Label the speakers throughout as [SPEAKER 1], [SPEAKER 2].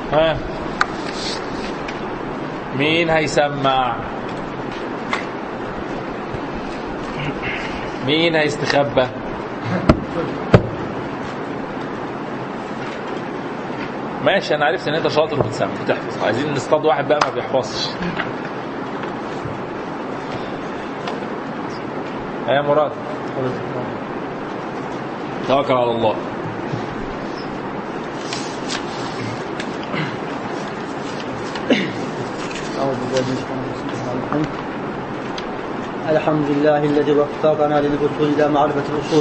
[SPEAKER 1] ها مين هيسمع مين هيستخبى ماشي انا عرفت ان انت شاطر وبتسمع بتحفظ عايزين نصطاد واحد بقى ما بيحفظش يا مراد توكل على الله
[SPEAKER 2] أعوذ بالله من الشيطان الرجيم. الحمد لله الذي وفقنا للوصول إلى معرفة الأصول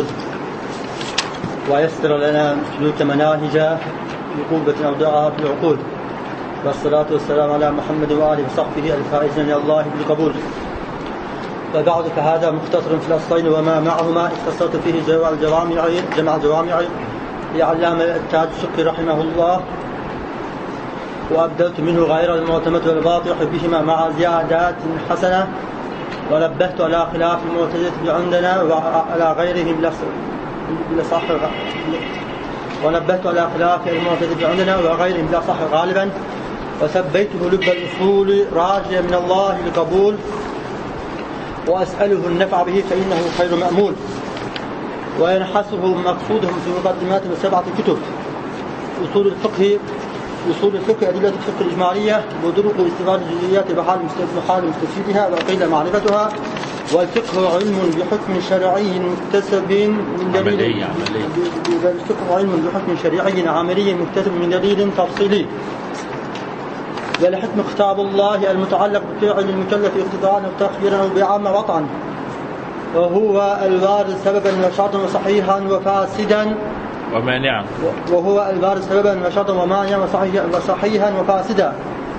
[SPEAKER 2] ويسر لنا سلوك مناهج عقوبة أودعها في العقول والصلاة والسلام على محمد وآله وصحبه الفائزين إلى الله بالقبول وبعد فهذا مختصر في الأصلين وما معهما اختصرت فيه جمع الجوامع جمع الجوامع لعلامة التاج السكي رحمه الله وأبدلت منه غير المعتمد والواضح بهما مع زيادات حسنة ونبهت على خلاف المعتزلة عندنا وعلى غيرهم لصح ونبهت على خلاف المعتزلة عندنا وغيرهم لا صح غالبا وسبيته لب الأصول راجيا من الله القبول وأسأله النفع به فإنه خير مأمول وينحصره مقصودهم في مقدمات سبعة كتب أصول الفقه أصول الفقه أدلة الفقه الإجمالية وطرق استفادة الجزئيات بحال محال مستفيدها وقيل معرفتها والفقه علم بحكم شرعي مكتسب من دليل
[SPEAKER 1] عملي- عملي.
[SPEAKER 2] الفقه علم بحكم شرعي عملي مكتسب من دليل تفصيلي والحكم كتاب الله المتعلق بفعل المكلف اقتضاء أو تخييرا أو بعامة وطعا وهو الوارد سببا وشرطا وصحيحا وفاسدا
[SPEAKER 1] ومانعا
[SPEAKER 2] وهو البارز سببا وشرطا ومانعا وصحيحا وصحيحا وفاسدا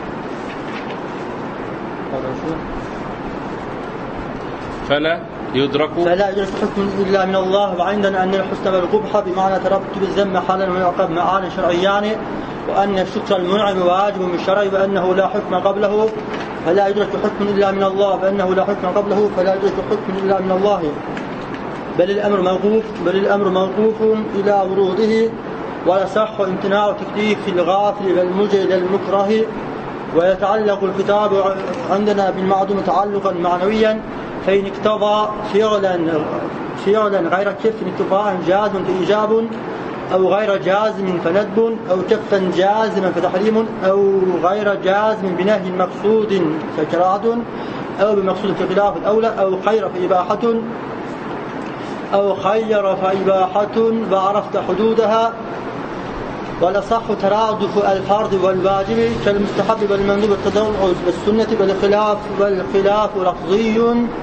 [SPEAKER 1] فلا يدرك
[SPEAKER 2] فلا يوجد حكم الا من الله وعندنا ان الحسن والقبح بمعنى ترتب الذم حالا والعقاب معان شرعيان وان الشكر المنعم واجب من الشرع وانه لا حكم قبله فلا يدرك حكم الا من الله فانه لا حكم قبله فلا يدرك حكم الا من الله بل الامر موقوف بل الامر موقوف الى وروده ويصح امتناع تكليف الغافل والمجهد المكره ويتعلق الخطاب عندنا بالمعدوم تعلقا معنويا فإن اقتضى فعلا فعلا غير كف اكتفاء جازم فإيجاب أو غير جازم فندب أو كفا جازما فتحريم أو غير جازم بنهي مقصود فكراهة أو بمقصود فخلاف الأولى أو خير فإباحة أو خير فإباحة وعرفت حدودها والأصح ترادف الفرض والواجب كالمستحب والمندوب التضرع والسنة والخلاف والخلاف لفظي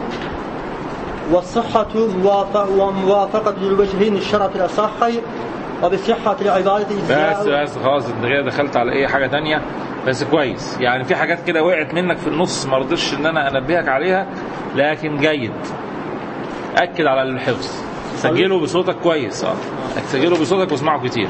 [SPEAKER 2] والصحة موافق وموافقة الوجهين الشرع في الأصح وبصحة العبادة
[SPEAKER 1] بس
[SPEAKER 2] إجزاء
[SPEAKER 1] بس خلاص انت كده دخلت على اي حاجه تانية بس كويس يعني في حاجات كده وقعت منك في النص ما رضيتش ان انا انبهك عليها لكن جيد اكد على الحفظ سجله بصوتك كويس اه سجله بصوتك واسمعه كتير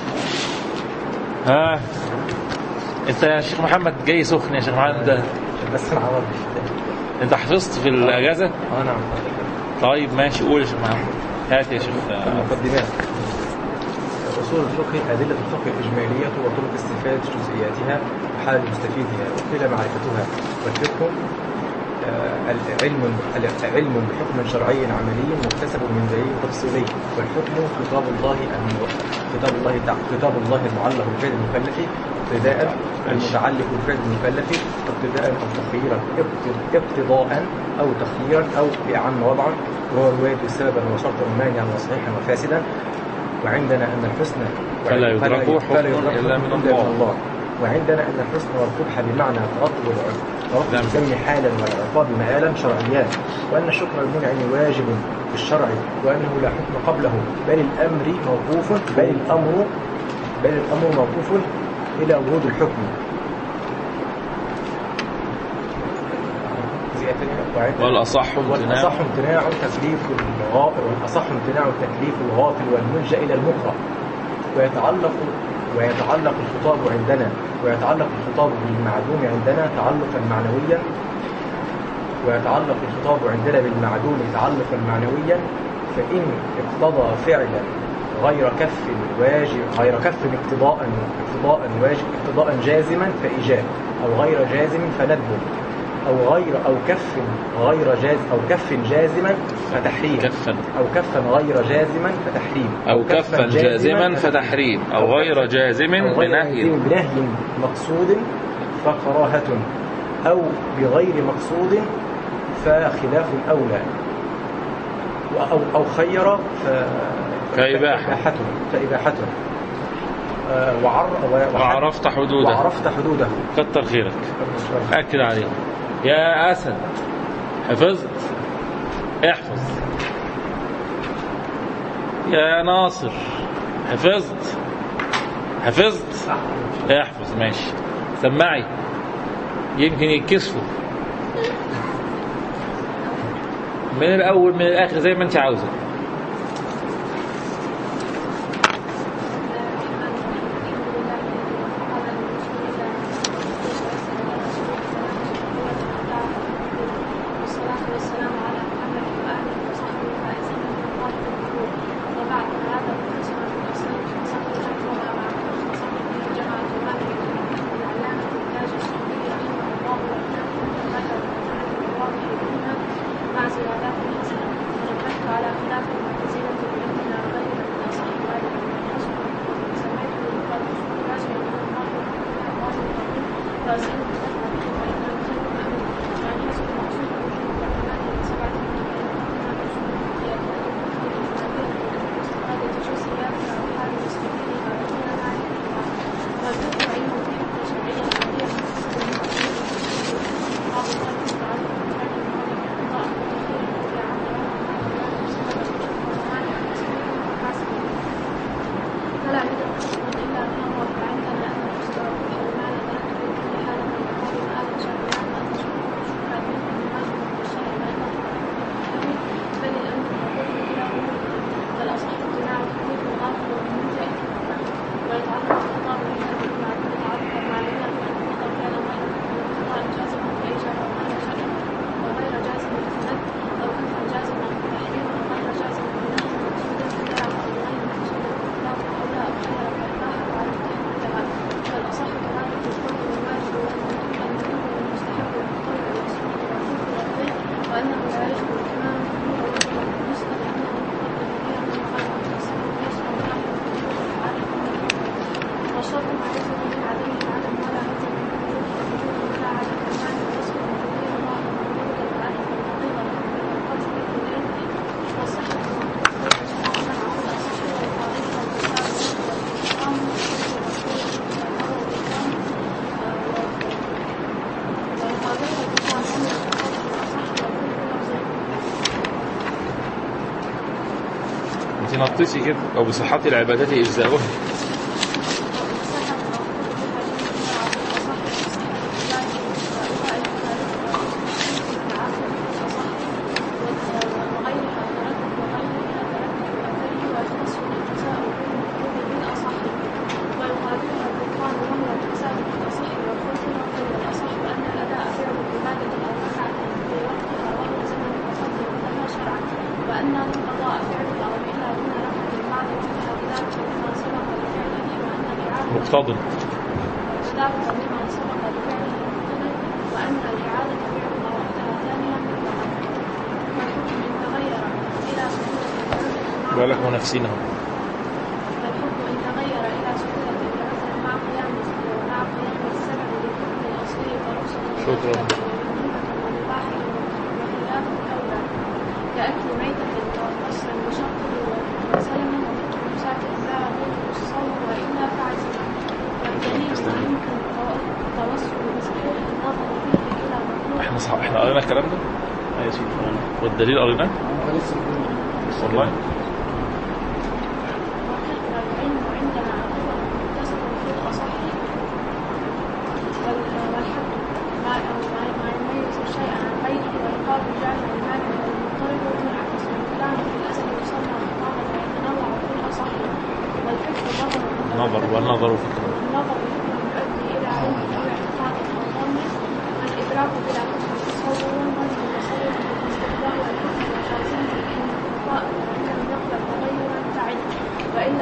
[SPEAKER 1] ها انت يا شيخ محمد جاي سخن يا شيخ محمد
[SPEAKER 3] بس العربي
[SPEAKER 1] انت حفظت في الاجازه
[SPEAKER 3] اه نعم
[SPEAKER 1] طيب ماشي قول يا شيخ محمد هات يا شيخ
[SPEAKER 3] المقدمات أصول الفقه أدلة الفقه الإجمالية وطرق استفادة جزئياتها وحال مستفيدها وقيل معرفتها والفقه آه، العلم العلم بحكم شرعي عملي مكتسب من دليل تفصيلي والحكم خطاب الله الم- خطاب الله تع- خطاب الله المعلق بفعل المكلف ابتداء المتعلق بفعل المكلف ابتداء او تخييرا ابت- ابتداء او تخييرا او باعم وضعا وهو الوارد سببا وشرطا ومانعا وصحيحا وفاسدا وعندنا ان الحسن
[SPEAKER 1] فلا يدرك حكم
[SPEAKER 3] فلا يدرك
[SPEAKER 1] إلا من
[SPEAKER 3] حكم
[SPEAKER 1] الله.
[SPEAKER 3] وعندنا ان الحسن والقبح بمعنى ترتب العقاب ترتب
[SPEAKER 1] نعم.
[SPEAKER 3] الذم حالا والعقاب مآلا شرعيان وان الشكر المنعم واجب بالشرع وانه لا حكم قبله بل الامر موقوف بل الامر بل الامر موقوف الى ورود الحكم وعندنا-
[SPEAKER 1] والاصح امتناع
[SPEAKER 3] والأصح امتناع تكليف الغافل والأصح امتناع تكليف الغافل والملجأ إلى المكره ويتعلق ويتعلق الخطاب عندنا ويتعلق الخطاب بالمعدوم عندنا تعلقا معنويا ويتعلق الخطاب عندنا بالمعدوم تعلقا معنويا فإن اقتضى فعلا غير كف واجب غير كف اقتضاء اقتضاء واجب اقتضاء جازما فإيجاب أو غير جازم فندب أو غير أو كف غير جاز أو كف جازما فتحريم
[SPEAKER 1] كفا
[SPEAKER 3] أو كفا غير جازما فتحريم
[SPEAKER 1] أو كفا جازما فتحريم أو غير جازم
[SPEAKER 3] أو غير
[SPEAKER 1] بنهي
[SPEAKER 3] جازم بنهي مقصود فكراهة أو بغير مقصود فخلاف أولى أو أو خير ف
[SPEAKER 1] فإباحة.
[SPEAKER 3] فإباحة فإباحة آه، وعر و-
[SPEAKER 1] وعرفت حدوده
[SPEAKER 3] وعرفت حدوده
[SPEAKER 1] كتر خيرك أكد عليه يا أسد حفظت احفظ يا ناصر حفظت حفظت احفظ ماشي سمعي يمكن يتكسفوا من الأول من الآخر زي ما أنت عاوزة
[SPEAKER 4] والصلاة والسلام على محمد وآله وصحبه الفائزين بالله والنور وبعد هذا القسم من أصل صحيح وما مع صحيح جماعة هذه العلامة التاج الشرقي رحمه الله والكافر ذكر الواضح منها مع زيادات حسنة ونبهت على خلاف المعتزلة بأننا غير من أصح ذلك من حسن سميته بالقول راجع من الله الله القديم فأسأل مستقبل فإن الخير مأمون يعني حسب المقصود وجود الرحمن لسبعة استفادة جزئيات أفعال المستفيدين دون معرفتها والفقه علم في حكم شرعية عادية بعض الخلق تعلق بفعل الماضي خطأ وتخير في فلا يدرك الشهود إلا من الله فعندنا أن نفسر الحرمان لا تدرك في حال من يقال ما لا شرعيات أن تشرك شبهات منه بما من الشرع فإنه بل الأمر يقول إلى أمور فالأصح اتباع الحديث الغافل والمنجئ ويتعلق الخطأ بالحديث مع يتعلق مع العلم بأن الخطأ كان غير خطأ جازم في إيجاب أو غير شرع وغير جازم في الند أو كفر جازم في التحريم أو غير جازم في نهي مقصود اتباع أو غير مقصود اختلاف الأولى أو خير فإباحة على تحريمها فالأصح كذلك الفرد والواجب والمندوب أن يكون المستحب والمطلوب والمسنون والمعروف والرفيع وأنه لا يجب الإمام بالنور والنسبة لأنه يفضل كثيرا من خلق التصرف يشمل نحو وشرط ما يجب من عليه العدم ولا يلزم من وجود وجود المساعدة كالمال والرزق والمدير الله والمولود والعدم والنقيضة والقتل والإرث والصحة والمقصود والمنع والأصح والفارق والمساعدة والإقام والإقام والفارق والإقام والأصح والكل لفظ
[SPEAKER 1] انت نطيتي كده او بصحة العبادات اجزاؤها
[SPEAKER 4] وأن القضاء فعل الأمر إلا دون رفع المعنى وفيها بذلك مما سبق لفعله وأن الإعادة
[SPEAKER 1] مقتضن
[SPEAKER 4] ذلك مما سبق لفعله مقتضى وأن الإعادة فعلها وحدها ثانيا مطلقا والحكم إن تغير إلى سهولة العذر
[SPEAKER 1] بالك ونفسينا اهو.
[SPEAKER 4] الحكم إن تغير إلى سهولة العذر مع قيام مع قيام السبب للحكم الأصلي فرخصة
[SPEAKER 1] شكراً.
[SPEAKER 4] ومباحة وخلاف الأولى كأكل ميتة وقصر بشرط وسلم ومساكن لا غير الصوم وإلا فعزم والدليل يمكن التوسل بصحيح النظر فيه إلى مطلوب
[SPEAKER 1] احنا صح احنا قرينا الكلام ده ايوه يا سيدي قرينا. والدليل قريناه والله
[SPEAKER 4] وكثر العلم عندنا عاقبة مكتسب في الأصح وال- والحد ما ما ما يميز الشيء عن غيره ويقال جعل المال والمضطرب والمنعكس والكلام في الأصل يسمى خطابا ويتنوع في الأصح والفكر نظر
[SPEAKER 1] نظر والنظر فكرة
[SPEAKER 4] النظر بحكم يؤدي إلى علم أو اعتقاد أو ظن والإدراك بلا حكم تصور والظن تصور بالاستقبال والحكم وجازم إن الخطأ إن لم يقبل تغيرا فعل وإن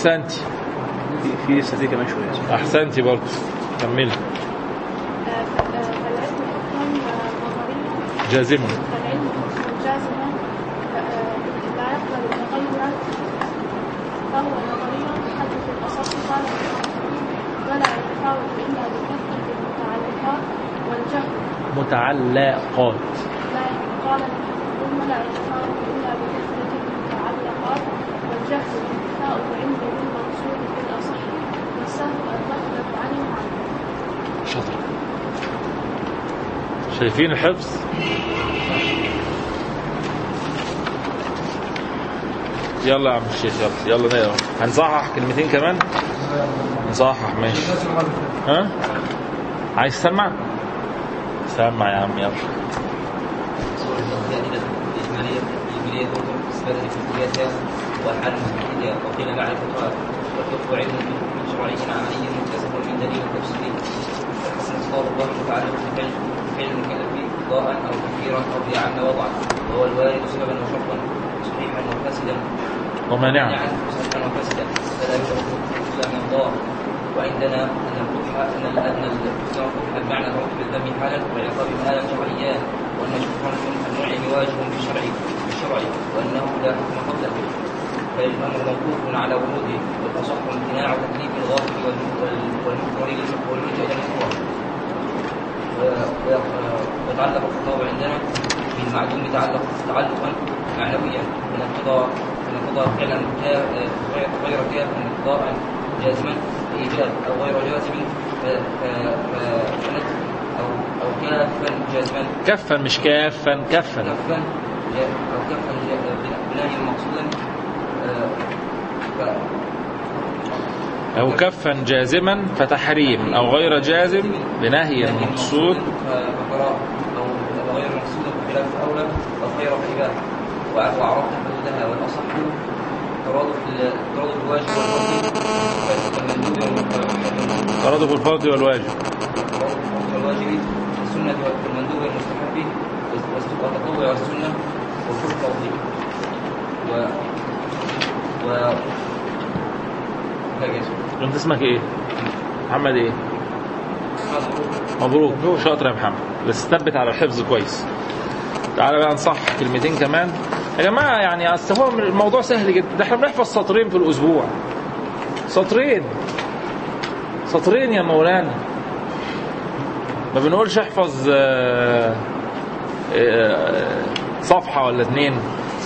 [SPEAKER 1] احسنتي
[SPEAKER 5] في في لسه في كمان شويه
[SPEAKER 1] احسنتي برضه كملي
[SPEAKER 4] فالعلم حكما نظريا
[SPEAKER 1] جازما
[SPEAKER 4] فالعلم حكما جازما آه، لا يقبل التغير فهو نظريا يحدث الأصح قال ولا يتفاوت إلا بكثرة المتعلقات والجهل
[SPEAKER 1] متعلقات
[SPEAKER 4] لا قال ثم لا يتفاوت إلا بكثرة المتعلقات والجهل انتفاء العلم بالمقصود في الأصح والسهل أن تغلب عن المعنى
[SPEAKER 1] شاطر شايفين الحفظ يلا يا عم الشيخ يلا يلا نقرا هنصحح كلمتين كمان نصحح ماشي ها عايز تسمع سمع يا عم يلا
[SPEAKER 6] صور الأدلة الإجمالية الإجمالية تطلق استفادة كلياتها وحال مستفيدها وقيل معرفتها والفقه علم من شرعي عملي مكتسب من دليل تفسيري فحسن خطاب الله تعالى بفعل فعل المكلف قضاء أو تكفيرا أو بيعا وضعا وهو الوارد سببا وشرطا صحيحا وفاسدا
[SPEAKER 1] ومانعا
[SPEAKER 6] يعني صحيحا وفاسدا فلا يشرط إلا من ضار وعندنا أن القبح أن ال- أن الكفر بمعنى ترتب الذم حالا والعقاب حالا شرعيان وأن الكفر المنعم واجب بالشرع بالشرع وأنه لا حكم قبله فالأمر موقوف على وروده والأصح امتناع تكليف الغافل والم- وال- والمكره للمكره والملجأ للمكره و- و- ويتعلق الخطاب عندنا بالمعدوم تعلق تعلقا معنويا من القضاء من القضاء فعلا كا- غير غير كافا قضاء جازما بإيجاب أو غير جازم ف- ف- ف- فنت- أو أو كافا جازما
[SPEAKER 1] كفا مش كافا كفا
[SPEAKER 6] كفا جا- أو كفا جا- بنهي مقصودا آه، ف-
[SPEAKER 1] أو كفا جازما فتحريم أو غير جازم بنهي مقصود
[SPEAKER 6] فقراء او أو غير مقصود بخلاف اولى او خير فإباحة وعرفت حدودها والاصح ترادف ال- ترادف الواجب والفرض والمندوب والمستحب
[SPEAKER 1] ترادف الفرض والواجب
[SPEAKER 6] ترادف الفرض والواجب السنة والمندوب والمستحب والتطوع والسنة وكل فرض و و هكذا
[SPEAKER 1] انت اسمك ايه محمد ايه مبروك شاطر يا محمد بس ثبت على الحفظ كويس تعالى بقى نصح كلمتين كمان يا جماعه يعني اصل هو الموضوع سهل جدا ده احنا بنحفظ سطرين في الاسبوع سطرين سطرين يا مولانا ما بنقولش احفظ آه، آه، صفحه ولا اتنين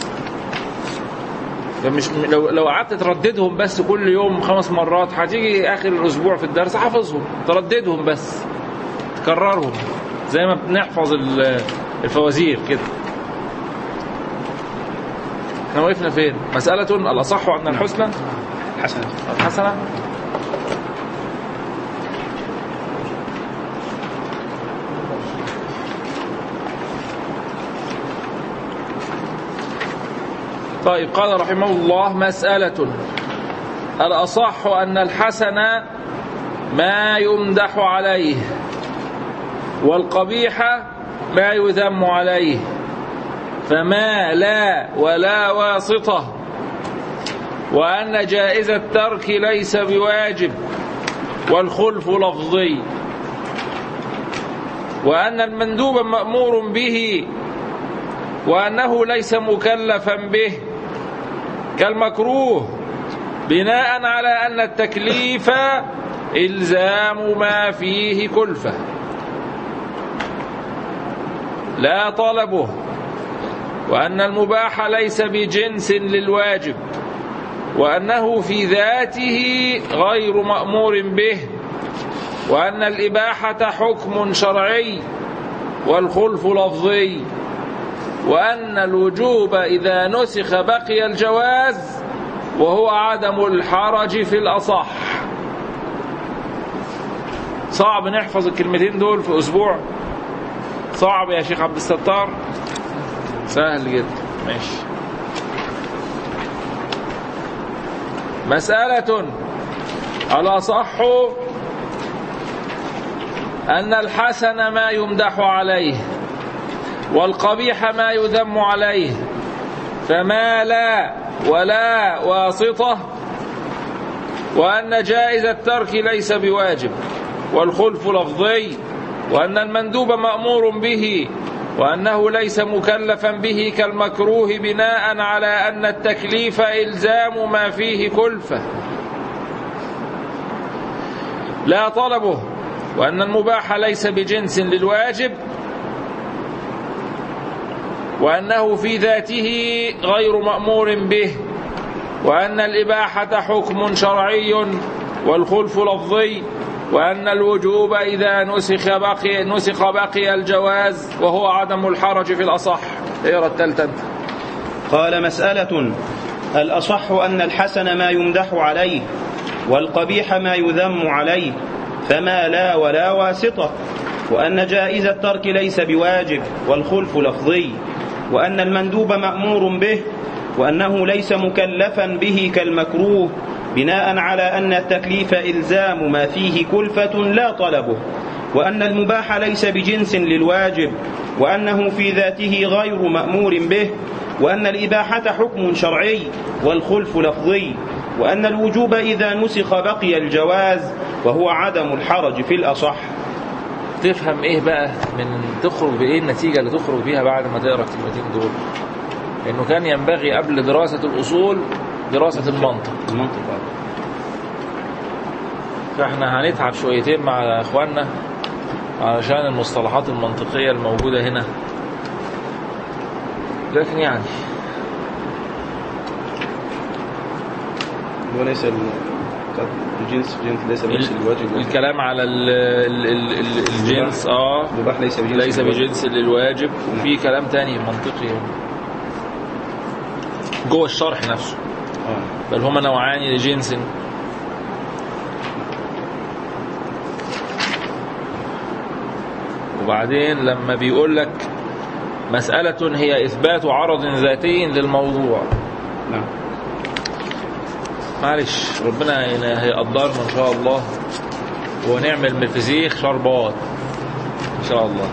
[SPEAKER 1] مش لو لو قعدت ترددهم بس كل يوم خمس مرات هتيجي اخر الاسبوع في الدرس حافظهم ترددهم بس تكررهم زي ما بنحفظ ال- الفوازير كده احنا وقفنا فين مسألة الأصح أن الحسنى
[SPEAKER 5] حسنا
[SPEAKER 1] الحسنة طيب قال رحمه الله مسألة الأصح أن الحسن ما يمدح عليه والقبيح ما يذم عليه فما لا ولا واسطة وأن جائز الترك ليس بواجب والخلف لفظي وأن المندوب مأمور به وأنه ليس مكلفا به كالمكروه بناء على أن التكليف إلزام ما فيه كلفة لا طلبه وأن المباح ليس بجنس للواجب وأنه في ذاته غير مأمور به وأن الإباحة حكم شرعي والخلف لفظي وأن الوجوب إذا نسخ بقي الجواز وهو عدم الحرج في الأصح صعب نحفظ الكلمتين دول في أسبوع صعب يا شيخ عبد الستار سهل جدا ماشي مسألة الأصح أن الحسن ما يمدح عليه والقبيح ما يذم عليه فما لا ولا واسطة وأن جائز الترك ليس بواجب والخلف لفظي وأن المندوب مأمور به وأنه ليس مكلفا به كالمكروه بناء على أن التكليف إلزام ما فيه كلفة لا طلبه وأن المباح ليس بجنس للواجب وأنه في ذاته غير مأمور به وأن الإباحة حكم شرعي والخلف لفظي وأن الوجوب إذا نسخ بقي, نسخ بقي الجواز وهو عدم الحرج في الأصح اقرا التالتة انت
[SPEAKER 7] قال مسألة الأصح أن الحسن ما يمدح عليه والقبيح ما يذم عليه فما لا ولا واسطة وأن جائز الترك ليس بواجب والخلف لفظي وأن المندوب مأمور به وأنه ليس مكلفا به كالمكروه بناء على أن التكليف إلزام ما فيه كلفة لا طلبه وأن المباح ليس بجنس للواجب وأنه في ذاته غير مأمور به وأن الإباحة حكم شرعي والخلف لفظي وأن الوجوب إذا نسخ بقي الجواز وهو عدم الحرج في الأصح
[SPEAKER 1] تفهم ايه بقى من تخرج بايه النتيجة اللي تخرج بيها بعد ما تقرا الكلمتين دول انه كان ينبغي قبل دراسة الاصول دراسة المنطق
[SPEAKER 7] المنطق
[SPEAKER 1] فاحنا هنتعب شويتين مع اخواننا علشان المصطلحات المنطقية الموجودة هنا لكن يعني
[SPEAKER 7] وليس الجنس جنس ليس بجنس الواجب
[SPEAKER 1] الكلام على ال ال ال ال الجنس اه
[SPEAKER 7] المباح ليس بجنس
[SPEAKER 1] ليس
[SPEAKER 7] الواجب.
[SPEAKER 1] بجنس للواجب وفي كلام تاني منطقي جوه الشرح نفسه
[SPEAKER 7] آه.
[SPEAKER 1] بل هما نوعان لجنس وبعدين لما بيقول لك مسألة هي إثبات عرض ذاتي للموضوع
[SPEAKER 7] نعم
[SPEAKER 1] معلش ربنا ين- هيقدرنا إن شاء الله ونعمل من الفسيخ شربات إن شاء الله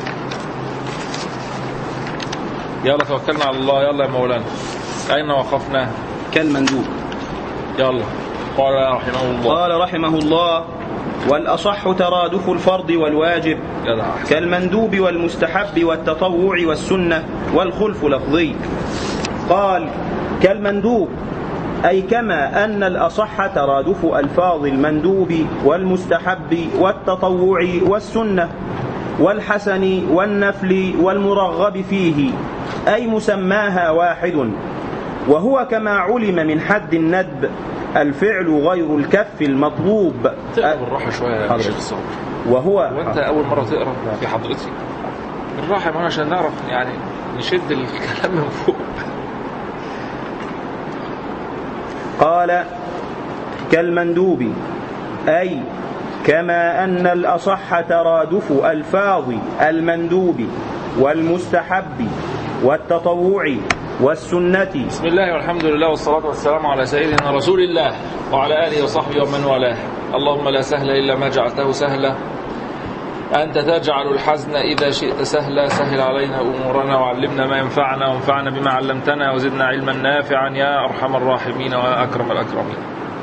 [SPEAKER 1] يلا توكلنا على الله يلا يا مولانا أين وقفنا
[SPEAKER 7] كالمندوب
[SPEAKER 1] يلا قال رحمه الله
[SPEAKER 7] قال رحمه الله والأصح ترادف الفرض والواجب
[SPEAKER 1] يلا
[SPEAKER 7] كالمندوب والمستحب والتطوع والسنة والخلف لفظي قال كالمندوب أي كما أن الأصح ترادف ألفاظ المندوب والمستحب والتطوع والسنة والحسن والنفل والمرغب فيه أي مسماها واحد وهو كما علم من حد الندب الفعل غير الكف المطلوب
[SPEAKER 1] تقرا بالراحه شويه يا
[SPEAKER 7] حاضر.
[SPEAKER 1] شيخ صابر
[SPEAKER 7] وهو
[SPEAKER 1] وانت اول مره تقرا في حضرتي بالراحه ما عشان نعرف يعني نشد الكلام من فوق
[SPEAKER 7] قال كالمندوب أي كما أن الأصح ترادف ألفاظ المندوب والمستحب والتطوع والسنة
[SPEAKER 1] بسم الله والحمد لله والصلاة والسلام على سيدنا رسول الله وعلى آله وصحبه ومن والاه اللهم لا سهل إلا ما جعلته سهلا أنت تجعل الحزن إذا شئت سهلا سهل علينا أمورنا وعلمنا ما ينفعنا وانفعنا بما علمتنا وزدنا علما نافعا يا أرحم الراحمين وأكرم الأكرمين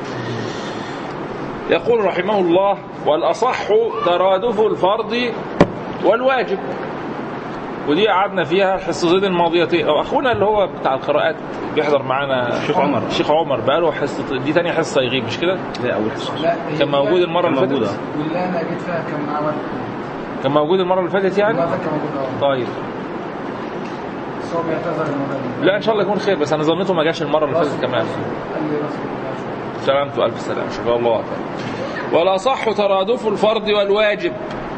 [SPEAKER 1] يقول رحمه الله والأصح ترادف الفرض والواجب ودي قعدنا فيها الحصتين الماضيتين او اخونا اللي هو بتاع القراءات بيحضر معانا
[SPEAKER 7] شيخ عمر.
[SPEAKER 1] شيخ عمر بقاله حصه دي تاني حصه يغيب مش كده
[SPEAKER 7] لا أول حصة
[SPEAKER 8] لا
[SPEAKER 1] كان موجود المره
[SPEAKER 7] كان
[SPEAKER 1] اللي
[SPEAKER 7] موجود،
[SPEAKER 1] فاتت
[SPEAKER 7] آه.
[SPEAKER 8] واللي انا جيت فيها كان معاه
[SPEAKER 1] كان موجود المره اللي فاتت يعني
[SPEAKER 8] والله كان موجود اه
[SPEAKER 1] طيب
[SPEAKER 8] بس هو بيعتذر المره دي
[SPEAKER 1] لا ان شاء الله يكون خير بس انا ظنيته ما جاش المره اللي فاتت كمان
[SPEAKER 8] قال لي راسي بالله.
[SPEAKER 1] سلامته الف سلام شفاء الله وعافاك والاصح ترادف الفرض والواجب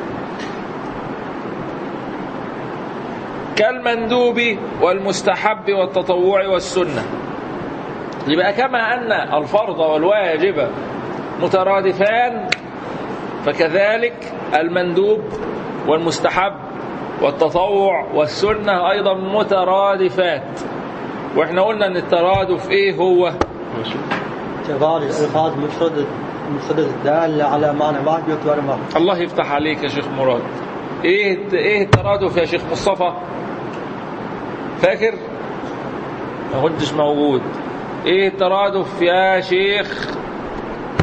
[SPEAKER 1] كالمندوب والمستحب والتطوع والسنه يبقى كما ان الفرض والواجب مترادفان فكذلك المندوب والمستحب والتطوع والسنه ايضا مترادفات واحنا قلنا ان الترادف ايه هو
[SPEAKER 2] تغار الألفاظ مفردة مفردة الدالة على معنى واحد يكتب معنى
[SPEAKER 1] الله يفتح عليك يا شيخ مراد ايه ايه الترادف يا شيخ مصطفى فاكر ما كنتش موجود ايه الترادف يا شيخ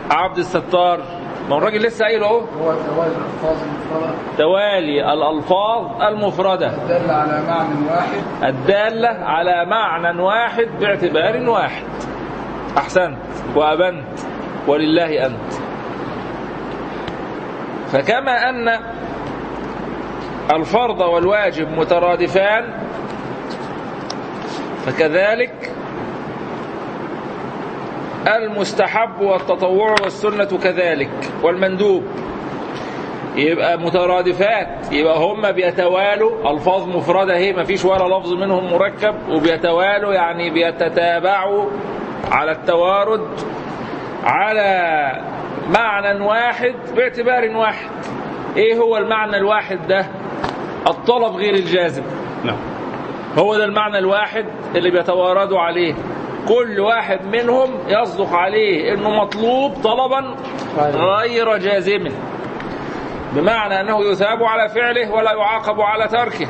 [SPEAKER 1] عبد الستار ما هو الراجل لسه قايل اهو
[SPEAKER 8] هو توالي الألفاظ المفردة
[SPEAKER 1] توالي الألفاظ المفردة
[SPEAKER 8] دل على معنى واحد
[SPEAKER 1] الدالة على معنى واحد باعتبار واحد أحسنت وأبنت ولله أنت فكما أن الفرض والواجب مترادفان فكذلك المستحب والتطوع والسنة كذلك والمندوب يبقى مترادفات يبقى هم بيتوالوا الفاظ مفرده اهي ما فيش ولا لفظ منهم مركب وبيتوالوا يعني بيتتابعوا على التوارد على معنى واحد باعتبار واحد ايه هو المعنى الواحد ده الطلب غير الجازم
[SPEAKER 7] نعم
[SPEAKER 1] هو ده المعنى الواحد اللي بيتواردوا عليه كل واحد منهم يصدق عليه انه مطلوب طلبا غير جازم بمعنى انه يثاب على فعله ولا يعاقب على تركه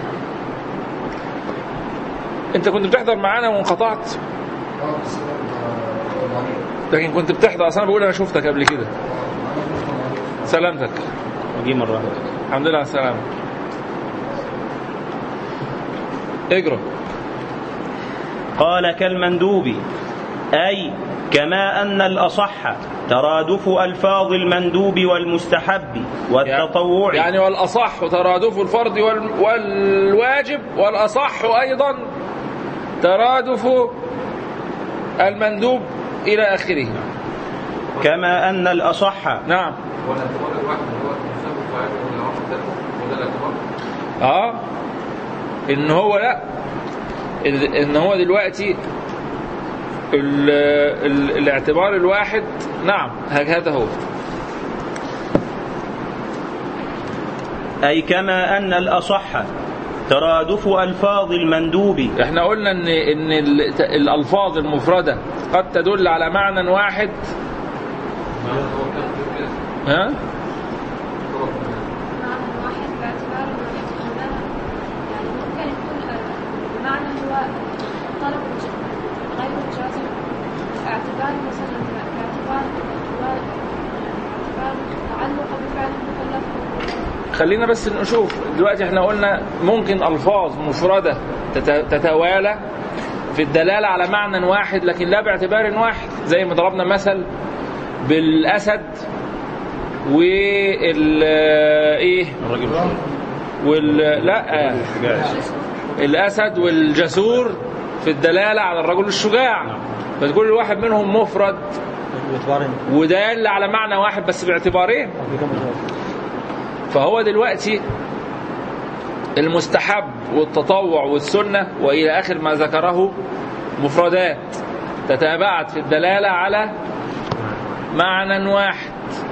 [SPEAKER 1] انت كنت بتحضر معانا وانقطعت لكن كنت بتحضر اصلا بقول انا شفتك قبل كده سلامتك
[SPEAKER 7] وجي مرة واحدة
[SPEAKER 1] الحمد لله على السلامه اجرى
[SPEAKER 7] قال كالمندوب أي كما أن الأصح ترادف ألفاظ المندوب والمستحب والتطوع
[SPEAKER 1] يعني والأصح ترادف الفرض وال- والواجب والأصح أيضا ترادف المندوب إلى آخره
[SPEAKER 7] كما أن الأصح
[SPEAKER 1] نعم
[SPEAKER 9] هو الاعتبار الواحد هو المسبب فاعل ولا عمل ده وده الاعتبار
[SPEAKER 1] اه ان هو لا ال- ان هو دلوقتي ال ال الاعتبار الواحد نعم هذا هو
[SPEAKER 7] أي كما أن الأصح ترادف ألفاظ المندوب
[SPEAKER 1] احنا قلنا ان ان ال- الالفاظ المفرده قد تدل على معنى واحد
[SPEAKER 9] هو كان في كده
[SPEAKER 1] ها
[SPEAKER 4] معنى واحد باعتبار انه يتخذها يعني ممكن يكون آه، المعنى هو طلب الج- غير الجازم باعتبار مثلا باعتبار باعتبار تعلق بفعل المكلف
[SPEAKER 1] خلينا بس نشوف دلوقتي احنا قلنا ممكن الفاظ مفرده تت- تتوالى في الدلاله على معنى واحد لكن لا باعتبار واحد زي ما ضربنا مثل بالاسد وال ايه
[SPEAKER 7] الرجل
[SPEAKER 1] وال لا الاسد والجسور في الدلاله على الرجل الشجاع فكل واحد منهم مفرد
[SPEAKER 2] باعتبارين
[SPEAKER 1] ودال على معنى واحد بس باعتبارين
[SPEAKER 2] في كم وجه.
[SPEAKER 1] فهو دلوقتي المستحب والتطوع والسنة وإلى آخر ما ذكره مفردات تتابعت في الدلالة على معنى واحد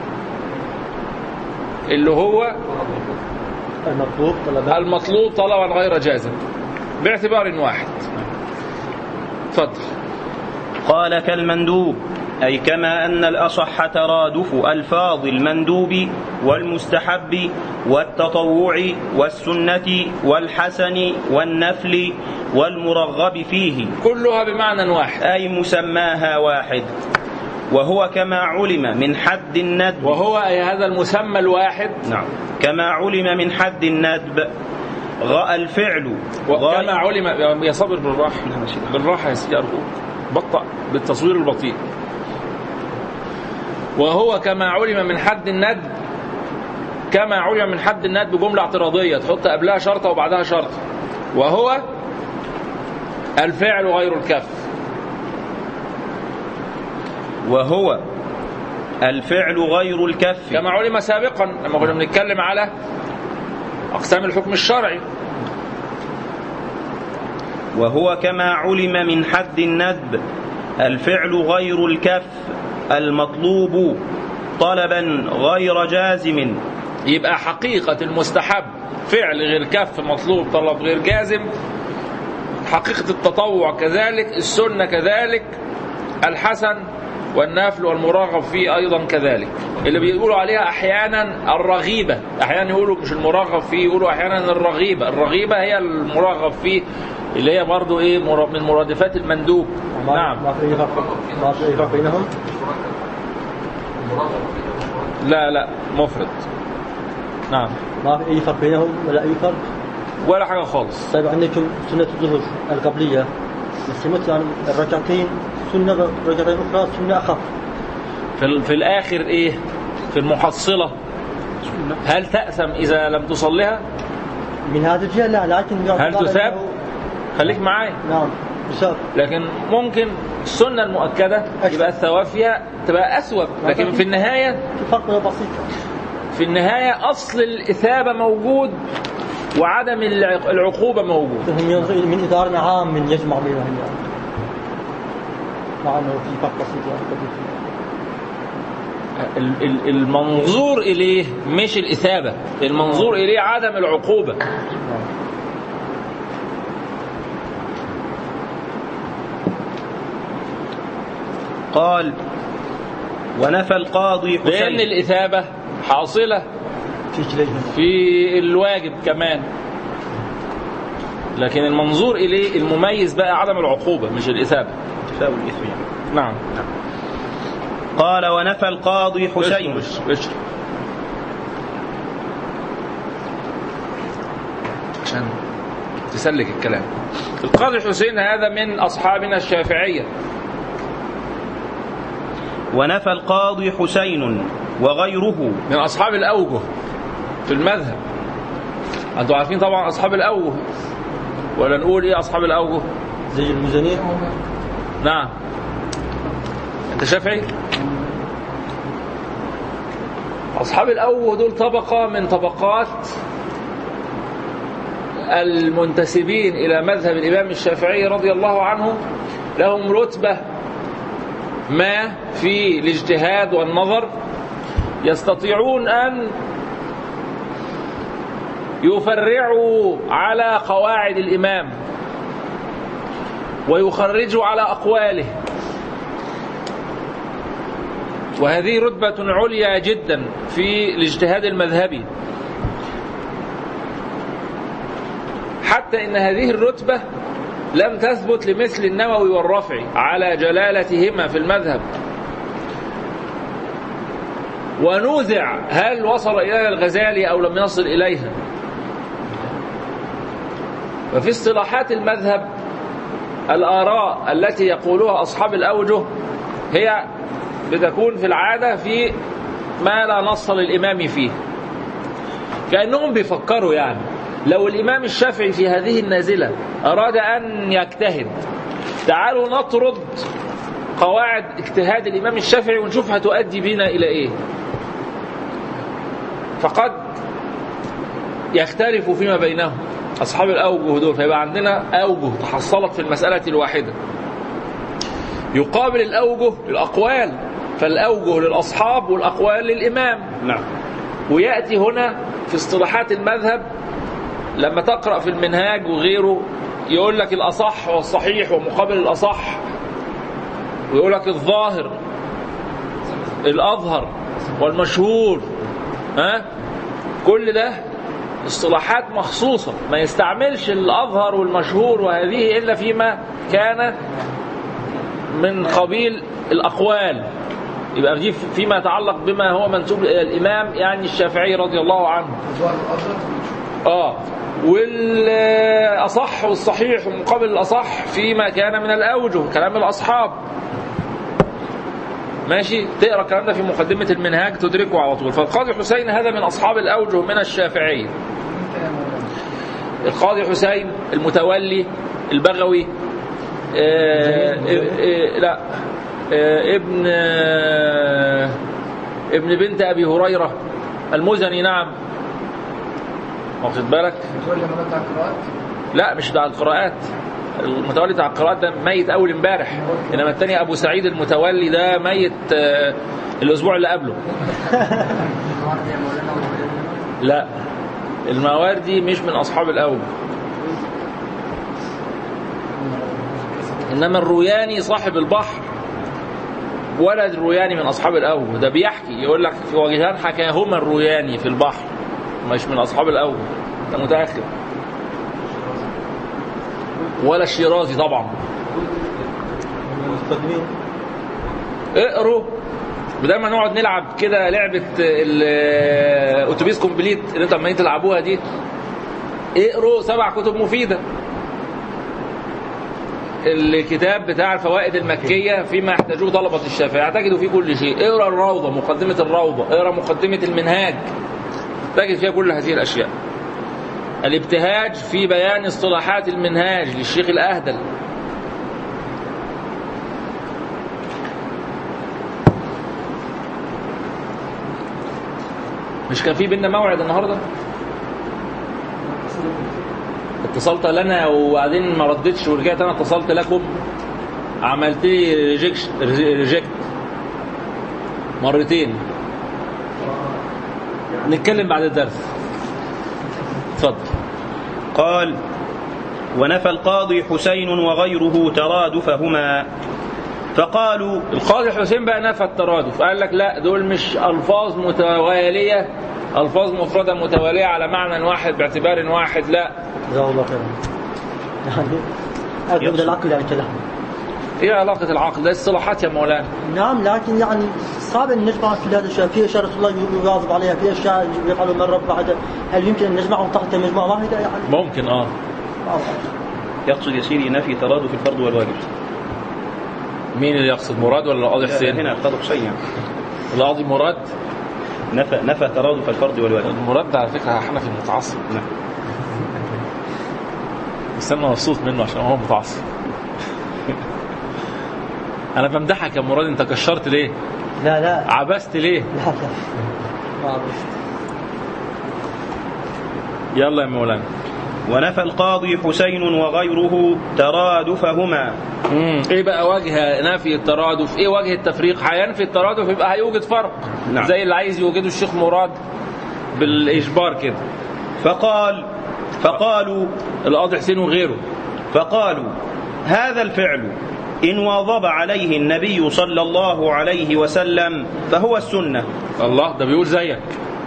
[SPEAKER 1] اللي هو
[SPEAKER 2] المطلوب طلبات
[SPEAKER 1] المطلوب طلبا غير جازم باعتبار واحد اتفضل
[SPEAKER 7] قال كالمندوب أي كما أن الأصح ترادف ألفاظ المندوب والمستحب والتطوع والسنة والحسن والنفل والمرغب فيه
[SPEAKER 1] كلها بمعنى واحد
[SPEAKER 7] أي مسماها واحد وهو كما علم من حد الندب
[SPEAKER 1] وهو أي هذا المسمى الواحد
[SPEAKER 7] نعم كما علم من حد الندب غ الفعل
[SPEAKER 1] وكما
[SPEAKER 7] غاية-
[SPEAKER 1] علم يا صابر بالراحة بالراحة يا سيدي أرجوك بطأ بالتصوير البطيء وهو كما علم من حد الندب كما علم من حد الندب جملة اعتراضية تحط قبلها شرطة وبعدها شرطة وهو الفعل غير الكف
[SPEAKER 7] وهو الفعل غير الكف
[SPEAKER 1] كما علم سابقا لما كنا بنتكلم على أقسام الحكم الشرعي
[SPEAKER 7] وهو كما علم من حد الندب الفعل غير الكف المطلوب طلبا غير جازم
[SPEAKER 1] يبقى حقيقة المستحب فعل غير كف مطلوب طلب غير جازم حقيقة التطوع كذلك السنة كذلك الحسن والنفل والمراغب فيه أيضا كذلك اللي بيقولوا عليها أحيانا الرغيبة أحيانا يقولوا مش المراغب فيه يقولوا أحيانا الرغيبة الرغيبة هي المراغب فيه اللي هي برضو إيه مرا- من مرادفات المندوب
[SPEAKER 2] ما-
[SPEAKER 1] نعم
[SPEAKER 2] ما في أي فرق ما في أي فرق بينهم
[SPEAKER 9] مراد فيه
[SPEAKER 1] لا لا مفرد نعم
[SPEAKER 2] ما في أي فرق بينهم ولا أي فرق
[SPEAKER 1] ولا حاجة خالص
[SPEAKER 2] طيب عندكم سنة الظهر القبلية بس مثلا الركعتين سنة ركعتين أخرى سنة أخف
[SPEAKER 1] في, ال- في الآخر إيه في المحصلة هل تأثم إذا لم تصليها
[SPEAKER 2] من هذه الجهة لا لكن
[SPEAKER 1] هل
[SPEAKER 2] يعتبر
[SPEAKER 1] تثاب
[SPEAKER 2] أنه-
[SPEAKER 1] خليك معايا
[SPEAKER 2] نعم يثاب
[SPEAKER 1] لكن ممكن السنة المؤكدة يبقى الثواب فيها تبقى أسوأ لكن في النهاية
[SPEAKER 2] في فرق بسيط
[SPEAKER 1] في النهاية أصل الإثابة موجود وعدم العق- العقوبة موجود
[SPEAKER 2] فهم ينظر من إدارة عام من يجمع بينهم يعني مع أنه في فرق بسيط يعني قد يكون.
[SPEAKER 1] ال- ال- المنظور إليه مش الإثابة المنظور إليه عدم العقوبة
[SPEAKER 7] قال ونفى القاضي
[SPEAKER 1] لأن
[SPEAKER 7] حسين
[SPEAKER 1] الإثابة حاصلة
[SPEAKER 2] في جليهم
[SPEAKER 1] في الواجب كمان لكن المنظور إليه المميز بقى عدم العقوبة مش الإثابة
[SPEAKER 7] انتفاء الإثم يعني.
[SPEAKER 1] نعم
[SPEAKER 7] قال ونفى القاضي حسين
[SPEAKER 1] اشرب اشرب عشان تسلك الكلام القاضي حسين هذا من أصحابنا الشافعية
[SPEAKER 7] ونفى القاضي حسين وغيره
[SPEAKER 1] من أصحاب الأوجه في المذهب أنتم عارفين طبعا أصحاب الأوجه ولا نقول إيه أصحاب الأوجه
[SPEAKER 2] زي الميزانية
[SPEAKER 1] نعم أنت شافعي أصحاب الأوجه دول طبقة من طبقات المنتسبين إلى مذهب الإمام الشافعي رضي الله عنه لهم رتبة ما في الاجتهاد والنظر يستطيعون أن يفرعوا على قواعد الإمام ويخرجوا على أقواله وهذه رتبة عليا جدا في الاجتهاد المذهبي حتى إن هذه الرتبة لم تثبت لمثل النووي والرفعي على جلالتهما في المذهب ونوزع هل وصل إلى الغزالي أو لم يصل إليها وفي اصطلاحات المذهب الآراء التي يقولها أصحاب الأوجه هي بتكون في العادة في ما لا نص للإمام فيه كأنهم بيفكروا يعني لو الإمام الشافعي في هذه النازلة أراد أن يجتهد تعالوا نطرد قواعد اجتهاد الإمام الشافعي ونشوف هتؤدي بنا إلى إيه فقد يختلف فيما بينهم أصحاب الأوجه دول فيبقى عندنا أوجه تحصلت في المسألة الواحدة يقابل الأوجه الأقوال فالأوجه للأصحاب والأقوال للإمام
[SPEAKER 7] نعم
[SPEAKER 1] ويأتي هنا في اصطلاحات المذهب لما تقرأ في المنهاج وغيره يقول لك الأصح والصحيح ومقابل الأصح ويقول لك الظاهر الأظهر والمشهور ها كل ده اصطلاحات مخصوصة ما يستعملش الأظهر والمشهور وهذه إلا فيما كان من قبيل الأقوال يبقى دي فيما يتعلق بما هو منسوب إلى الإمام يعني الشافعي رضي الله عنه اه والاصح والصحيح ومقابل الاصح فيما كان من الاوجه كلام الاصحاب ماشي تقرا الكلام ده في مقدمه المنهاج تدركه على طول فالقاضي حسين هذا من اصحاب الاوجه من الشافعيه القاضي حسين المتولي البغوي آه آه لا آه ابن آه ابن بنت ابي هريره المزني نعم واخد بالك
[SPEAKER 8] تقول لي مرات على القراءات
[SPEAKER 1] لا مش بتاع القراءات المتولي بتاع القراءات ده ميت اول امبارح انما الثاني ابو سعيد المتولي ده ميت آه، الاسبوع اللي قبله لا المواردي مش من اصحاب الاول انما الروياني صاحب البحر ولد الروياني من اصحاب الاول ده بيحكي يقول لك في وجهان حكاهما الروياني في البحر مش من اصحاب الاول ده متاخر ولا الشيرازي طبعا
[SPEAKER 2] المتقدمين
[SPEAKER 1] اقروا بدل ما نقعد نلعب كده لعبه الاتوبيس كومبليت اللي انتوا عمالين تلعبوها دي اقروا سبع كتب مفيده الكتاب بتاع الفوائد المكية فيما يحتاجه طلبة الشافعي تجد فيه كل شيء اقرا الروضة مقدمة الروضة اقرا مقدمة المنهاج تجد فيها كل هذه الأشياء الابتهاج في بيان اصطلاحات المنهاج للشيخ الأهدل مش كان في بينا موعد النهارده؟ اتصلت لنا وبعدين ما ردتش ورجعت انا اتصلت لكم عملت لي ريجكت ريجكت مرتين نتكلم بعد الدرس اتفضل
[SPEAKER 7] قال ونفى القاضي حسين وغيره ترادفهما فقالوا
[SPEAKER 1] القاضي حسين بقى نفى الترادف قال لك لا دول مش الفاظ متواليه الفاظ مفرده متواليه على معنى واحد باعتبار واحد لا
[SPEAKER 2] جزاه الله خيرا يعني أقرب العقل يعني كلام
[SPEAKER 1] ايه علاقه العقل ده اصطلاحات يا مولانا
[SPEAKER 2] نعم لكن يعني صعب ان نجمع كل هذا الاشياء في اشياء رسول الله يواظب عليها في اشياء يفعلوا مره بعد هل يمكن ان نجمعهم تحت مجموعه واحده يعني؟
[SPEAKER 1] ممكن اه
[SPEAKER 2] ما أعرف.
[SPEAKER 7] يقصد يا سيدي نفي ترادف الفرض والواجب
[SPEAKER 1] مين اللي يقصد مراد ولا القاضي حسين؟
[SPEAKER 7] هنا القاضي حسين يعني.
[SPEAKER 1] القاضي مراد
[SPEAKER 7] نفى نفى ترادف الفرض والواجب
[SPEAKER 1] مراد ده على فكره حنفي متعصب
[SPEAKER 7] نعم.
[SPEAKER 1] بس انا مبسوط منه عشان هو متعصب انا بمدحك يا مراد انت كشرت ليه؟
[SPEAKER 2] لا لا
[SPEAKER 1] عبست ليه؟
[SPEAKER 2] لا لا ما أعرف.
[SPEAKER 1] يلا يا مولانا
[SPEAKER 7] ونفى القاضي حسين وغيره ترادفهما
[SPEAKER 1] امم ايه بقى وجه نفي الترادف؟ ايه وجه التفريق؟ هينفي الترادف يبقى هيوجد فرق
[SPEAKER 7] نعم.
[SPEAKER 1] زي اللي عايز يوجده الشيخ مراد بالاجبار كده
[SPEAKER 7] فقال فقالوا
[SPEAKER 1] القاضي حسين وغيره
[SPEAKER 7] فقالوا هذا الفعل إن واظب عليه النبي صلى الله عليه وسلم فهو السنة
[SPEAKER 1] الله ده بيقول زيك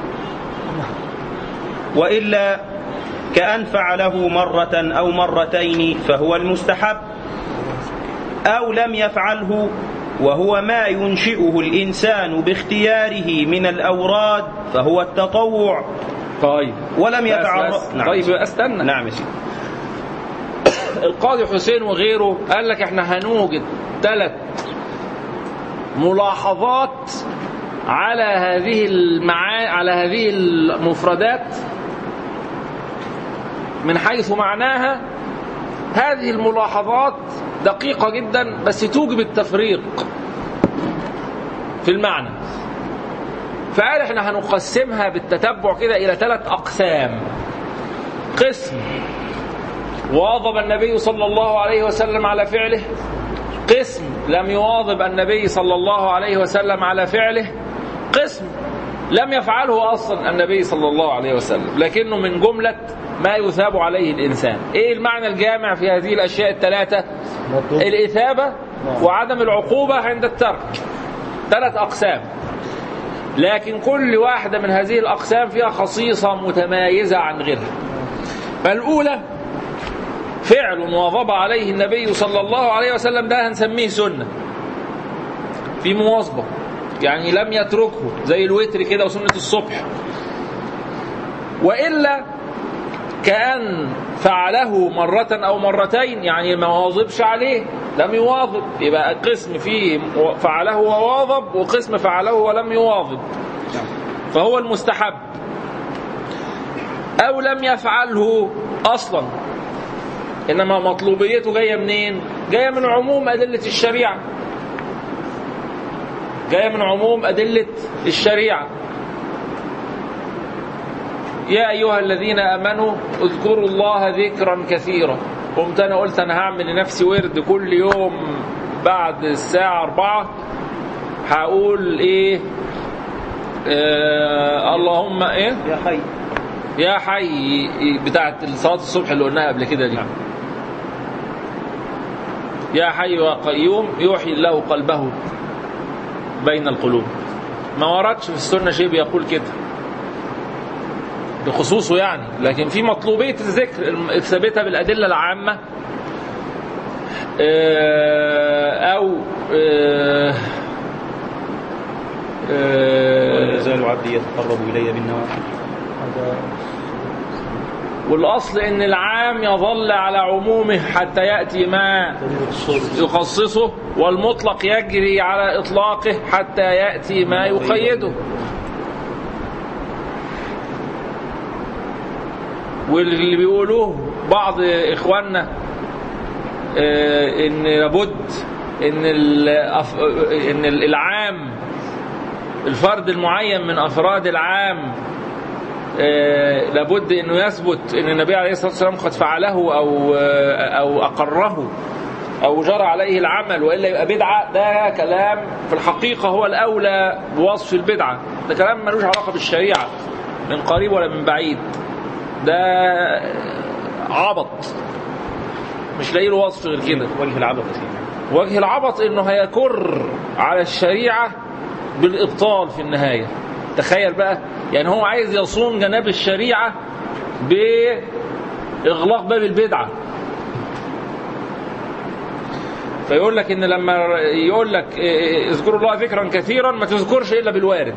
[SPEAKER 7] وإلا كأن فعله مرة أو مرتين فهو المستحب أو لم يفعله وهو ما ينشئه الإنسان باختياره من الأوراد فهو التطوع
[SPEAKER 1] طيب
[SPEAKER 7] ولم
[SPEAKER 1] بس-
[SPEAKER 7] يتعرض
[SPEAKER 1] بس. طيب استنى
[SPEAKER 7] نعم يا سيدي
[SPEAKER 1] القاضي حسين وغيره قال لك احنا هنوجد ثلاث ملاحظات على هذه المعا... على هذه المفردات من حيث معناها هذه الملاحظات دقيقة جدا بس توجب التفريق في المعنى فقال احنا هنقسمها بالتتبع كده إلى ثلاث أقسام قسم واظب النبي صلى الله عليه وسلم على فعله قسم لم يواظب النبي صلى الله عليه وسلم على فعله قسم لم يفعله اصلا النبي صلى الله عليه وسلم لكنه من جمله ما يثاب عليه الانسان ايه المعنى الجامع في هذه الاشياء الثلاثه الاثابه وعدم العقوبه عند الترك ثلاث اقسام لكن كل واحده من هذه الاقسام فيها خصيصه متمايزه عن غيرها فالاولى فعل واظب عليه النبي صلى الله عليه وسلم ده هنسميه سنة في مواظبة يعني لم يتركه زي الوتر كده وسنة الصبح وإلا كأن فعله مرة أو مرتين يعني ما واظبش عليه لم يواظب يبقى قسم فيه فعله وواظب وقسم فعله ولم يواظب فهو المستحب أو لم يفعله أصلا انما مطلوبيته جايه منين جايه من عموم ادله الشريعه جايه من عموم ادله الشريعه يا ايها الذين امنوا اذكروا الله ذكرا كثيرا قمت انا قلت انا هعمل لنفسي ورد كل يوم بعد الساعه أربعة هقول ايه آه اللهم ايه
[SPEAKER 7] يا حي
[SPEAKER 1] يا حي بتاعت صلاة الصبح اللي قلناها قبل كده دي يا حي يا قيوم يوحي الله قلبه بين القلوب ما وردش في السنة شيء بيقول كده بخصوصه يعني لكن في مطلوبية الذكر الثابتة بالأدلة العامة آه، أو آه، آه،
[SPEAKER 7] يزال عبدي يتقرب إلي بالنوافل
[SPEAKER 2] هذا
[SPEAKER 1] والأصل إن العام يظل على عمومه حتى يأتي ما يخصصه والمطلق يجري على إطلاقه حتى يأتي ما يقيده واللي بيقولوه بعض إخواننا آه، إن لابد إن الأف- إن العام الفرد المعين من أفراد العام آه، لابد انه يثبت ان النبي عليه الصلاه والسلام قد فعله او آه، او اقره او جرى عليه العمل والا يبقى بدعه ده كلام في الحقيقه هو الاولى بوصف البدعه ده كلام ملوش علاقه بالشريعه من قريب ولا من بعيد ده عبط مش لاقي له وصف غير كده
[SPEAKER 7] وجه العبث يا سيدي
[SPEAKER 1] وجه العبط انه هيكر على الشريعه بالابطال في النهايه تخيل بقى يعني هو عايز يصون جناب الشريعه باغلاق باب البدعه فيقول لك ان لما يقول لك إيه، اذكروا الله ذكرا كثيرا ما تذكرش الا بالوارد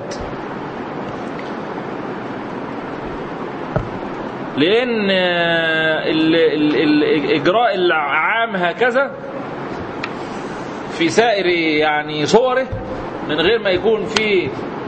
[SPEAKER 1] لان آه، ال- ال- ال- اجراء العام هكذا في سائر يعني صوره من غير ما يكون في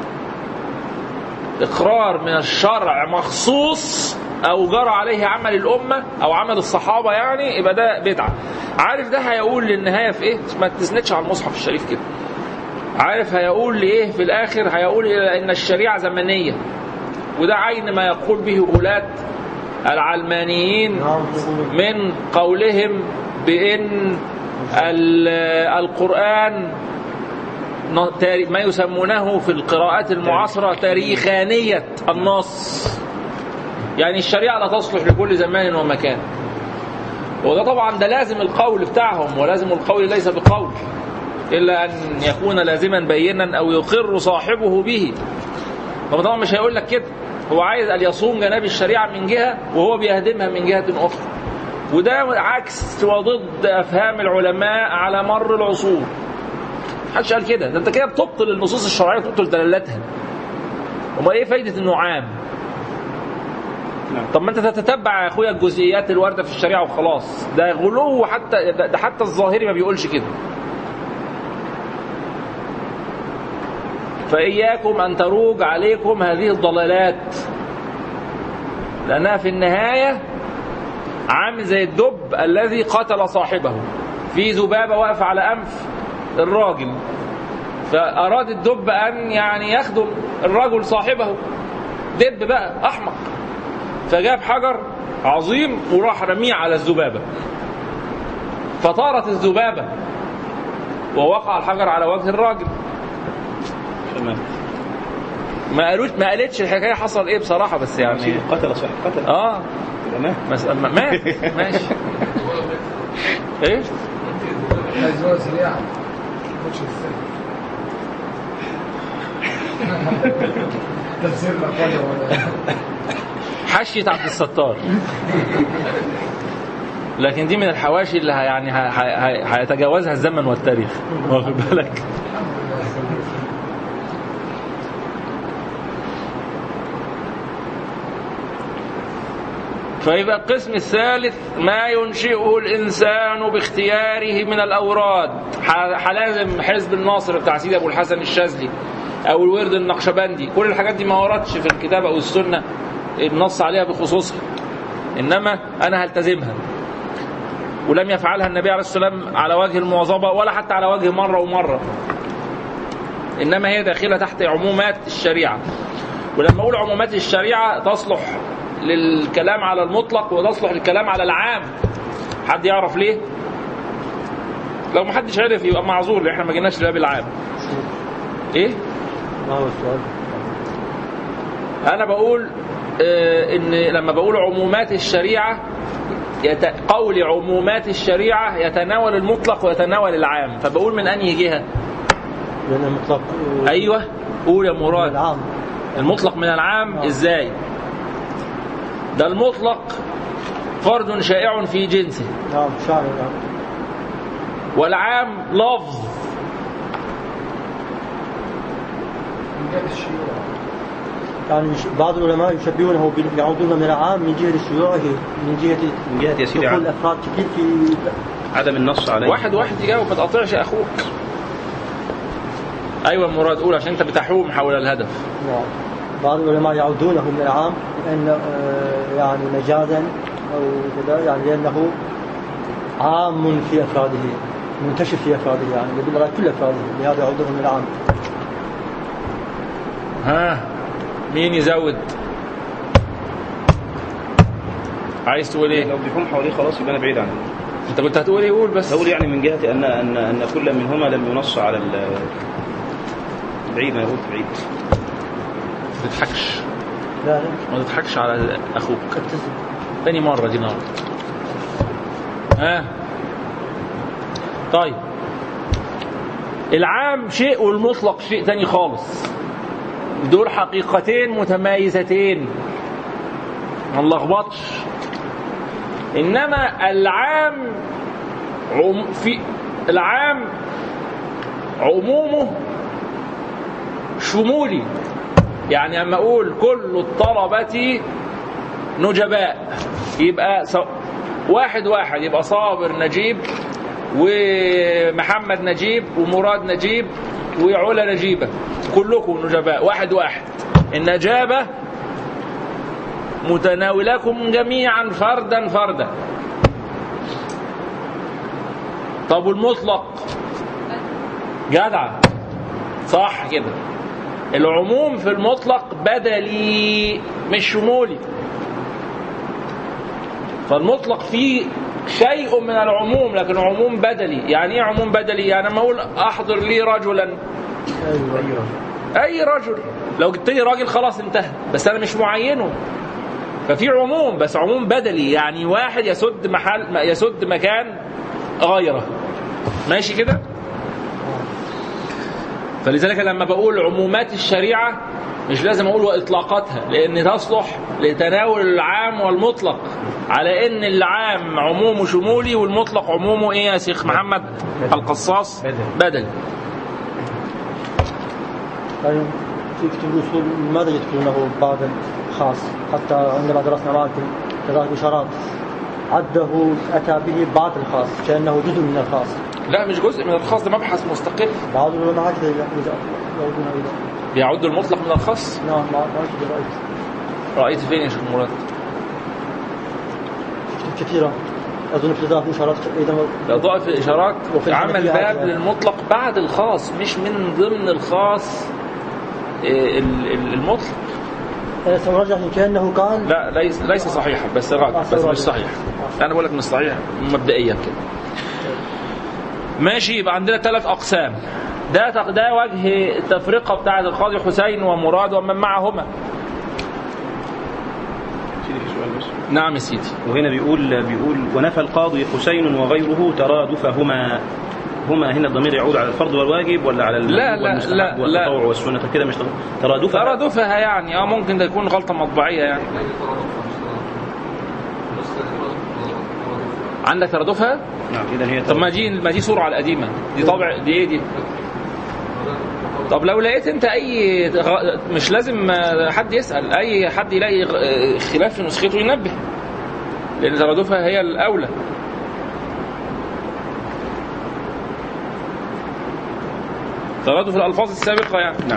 [SPEAKER 1] اقرار من الشرع مخصوص او جرى عليه عمل الامه او عمل الصحابه يعني يبقى ده بدعه عارف ده هيقول للنهايه في ايه ما تسندش على المصحف الشريف كده عارف هيقول لايه في الاخر هيقول الى ان الشريعه زمنيه وده عين ما يقول به غلاة العلمانيين من قولهم بان ال- القران ن- تاري- ما يسمونه في القراءات المعاصرة تاريخانية النص يعني الشريعة لا تصلح لكل زمان ومكان وده طبعا ده لازم القول بتاعهم ولازم القول ليس بقول إلا أن يكون لازما بينا أو يقر صاحبه به هو طبعا مش هيقول لك كده هو عايز أن يصوم جناب الشريعة من جهة وهو بيهدمها من جهة أخرى وده عكس وضد أفهام العلماء على مر العصور محدش قال كده ده انت كده بتبطل النصوص الشرعيه وتبطل دلالاتها امال ايه فايده انه عام
[SPEAKER 7] نعم.
[SPEAKER 1] طب ما انت تتتبع يا اخويا الجزئيات الوارده في الشريعه وخلاص ده غلو حتى ده ده حتى الظاهري ما بيقولش كده فإياكم أن تروج عليكم هذه الضلالات لأنها في النهاية عامل زي الدب الذي قتل صاحبه في ذبابة واقفة على أنف الراجل فأراد الدب أن يعني يخدم الرجل صاحبه دب بقى أحمق فجاب حجر عظيم وراح رميه على الذبابة فطارت الذبابة ووقع الحجر على وجه الراجل
[SPEAKER 7] تمام
[SPEAKER 1] ما قالوش ما قالتش الحكايه حصل ايه بصراحه بس يعني
[SPEAKER 7] سيدي قتل صاحب قتل
[SPEAKER 1] اه
[SPEAKER 7] تمام
[SPEAKER 1] مس... ما- مات ماشي ايه
[SPEAKER 8] الزواج سريعة مش ازاي تفسير مقالة ولا
[SPEAKER 1] حشية عبد الستار لكن دي من الحواشي اللي ه- يعني ه- ه- ه- هيتجاوزها الزمن والتاريخ واخد بالك فيبقى القسم الثالث ما ينشئه الإنسان باختياره من الأوراد ح- حلازم حزب الناصر بتاع سيدي أبو الحسن الشاذلي أو الورد النقشبندي كل الحاجات دي ما وردش في الكتاب أو السنة النص عليها بخصوصها إنما أنا هلتزمها ولم يفعلها النبي عليه الصلاة والسلام على وجه المواظبة ولا حتى على وجه مرة ومرة إنما هي داخلة تحت عمومات الشريعة ولما أقول عمومات الشريعة تصلح للكلام على المطلق وتصلح للكلام على العام حد يعرف ليه لو ما حدش عرف يبقى معذور لان احنا ما جيناش لباب العام ايه
[SPEAKER 2] ما هو السؤال
[SPEAKER 1] انا بقول آه ان لما بقول عمومات الشريعه يت... قول عمومات الشريعه يتناول المطلق ويتناول العام فبقول من انهي جهه
[SPEAKER 2] لأن مطلق
[SPEAKER 1] ايوه قول يا مراد
[SPEAKER 2] العام
[SPEAKER 1] المطلق من العام ازاي ده المطلق فرد شائع في جنسه
[SPEAKER 2] نعم شعر العام
[SPEAKER 1] والعام لفظ
[SPEAKER 2] يعني مش- بعض العلماء يشبهونه بال- يعودون من العام من جهة شيوعه من جهة
[SPEAKER 7] من جهة يا سيدي
[SPEAKER 2] دخول
[SPEAKER 7] عدم,
[SPEAKER 2] الأفراد كثير في
[SPEAKER 7] عدم النص عليه
[SPEAKER 1] واحد واحد يجاوب ما تقاطعش اخوك ايوه مراد قول عشان انت بتحوم حول الهدف
[SPEAKER 2] نعم. بعض العلماء يعودونه من العام لأن آه، يعني مجازا أو كذا يعني لأنه عام في أفراده منتشر في أفراده يعني يدل على كل أفراده لهذا يعودونه من العام
[SPEAKER 1] ها مين يزود عايز تقول ايه
[SPEAKER 7] لو بيحوم حواليه خلاص يبقى انا بعيد عنه
[SPEAKER 1] انت كنت هتقول ايه قول بس
[SPEAKER 7] هقول يعني من جهة أن أن أن كل منهما لم ينص على ال بعيد أنا قلت بعيد
[SPEAKER 1] ما تضحكش
[SPEAKER 2] لا لا
[SPEAKER 1] ما تضحكش على اخوك
[SPEAKER 2] ابتسم
[SPEAKER 1] تاني مرة دي نار ها طيب العام شيء والمطلق شيء تاني خالص دول حقيقتين متمايزتين ما نلخبطش انما العام عم في العام عمومه شمولي يعني اما اقول كل الطلبه نجباء يبقى ص... واحد واحد يبقى صابر نجيب ومحمد نجيب ومراد نجيب وعلا نجيبة كلكم نجباء واحد واحد النجابة متناولكم جميعا فردا فردا طب والمطلق جدع صح كده العموم في المطلق بدلي مش شمولي فالمطلق فيه شيء من العموم لكن عموم بدلي يعني ايه عموم بدلي يعني لما اقول احضر لي رجلا
[SPEAKER 2] أيوة
[SPEAKER 1] اي رجل لو جبت لي راجل خلاص انتهى بس انا مش معينه ففي عموم بس عموم بدلي يعني واحد يسد محل يسد مكان غيره ماشي كده فلذلك لما بقول عمومات الشريعة مش لازم أقول وإطلاقاتها لأن تصلح لتناول العام والمطلق على إن العام عمومه شمولي والمطلق عمومه إيه يا شيخ محمد القصاص بدل
[SPEAKER 2] يعني في كتب الأصول لماذا يذكرونه بعض خاص حتى عندما درسنا معكم كذلك إشارات عده أتى به بعض الخاص كأنه جزء من الخاص
[SPEAKER 1] لا مش جزء من الخاص ده مبحث مستقل
[SPEAKER 2] بعض العلماء هكذا يقولون إلى
[SPEAKER 1] بيعد المطلق من الخاص
[SPEAKER 2] نعم ما ما هكذا رأيت
[SPEAKER 1] رأيت فين يا شيخ مراد
[SPEAKER 2] كتب كثيرة أظن في ذلك إشارات أيضا
[SPEAKER 1] الإضاءة في الإشارات
[SPEAKER 2] وفي
[SPEAKER 1] عمل
[SPEAKER 2] الحنفية
[SPEAKER 1] باب
[SPEAKER 2] عادي.
[SPEAKER 1] للمطلق بعد الخاص مش من ضمن الخاص إيه، ال- ال- المطلق
[SPEAKER 2] أنا سأرجع كأنه قال
[SPEAKER 1] لا ليس ليس صحيحا بس غلط بس مش صحيح انا بقول لك مش صحيح مبدئيا كده ماشي يبقى عندنا ثلاث اقسام ده تق- ده وجه التفرقه بتاعه القاضي حسين ومراد ومن معهما
[SPEAKER 7] سيدي في سؤال بس
[SPEAKER 1] نعم يا سيدي
[SPEAKER 7] وهنا بيقول بيقول ونفى القاضي حسين وغيره ترادفهما هما هنا الضمير يعود على الفرض والواجب ولا على المندوب
[SPEAKER 1] لا، لا،
[SPEAKER 7] والمستحب
[SPEAKER 1] لا، لا.
[SPEAKER 7] والتطوع والسنة كده مش ترادفها
[SPEAKER 1] ترادفها يعني اه ممكن ده يكون غلطه مطبعيه يعني عندك ترادفها
[SPEAKER 7] نعم اذا هي
[SPEAKER 1] طب ما دي ما دي صوره على القديمه دي طبع دي ايه دي طب لو لقيت انت اي غ- مش لازم آه، حد يسال اي حد يلاقي غ- آه، خلاف في نسخته ينبه لان ترادفها هي الاولى ترادف الالفاظ السابقه يعني
[SPEAKER 7] نعم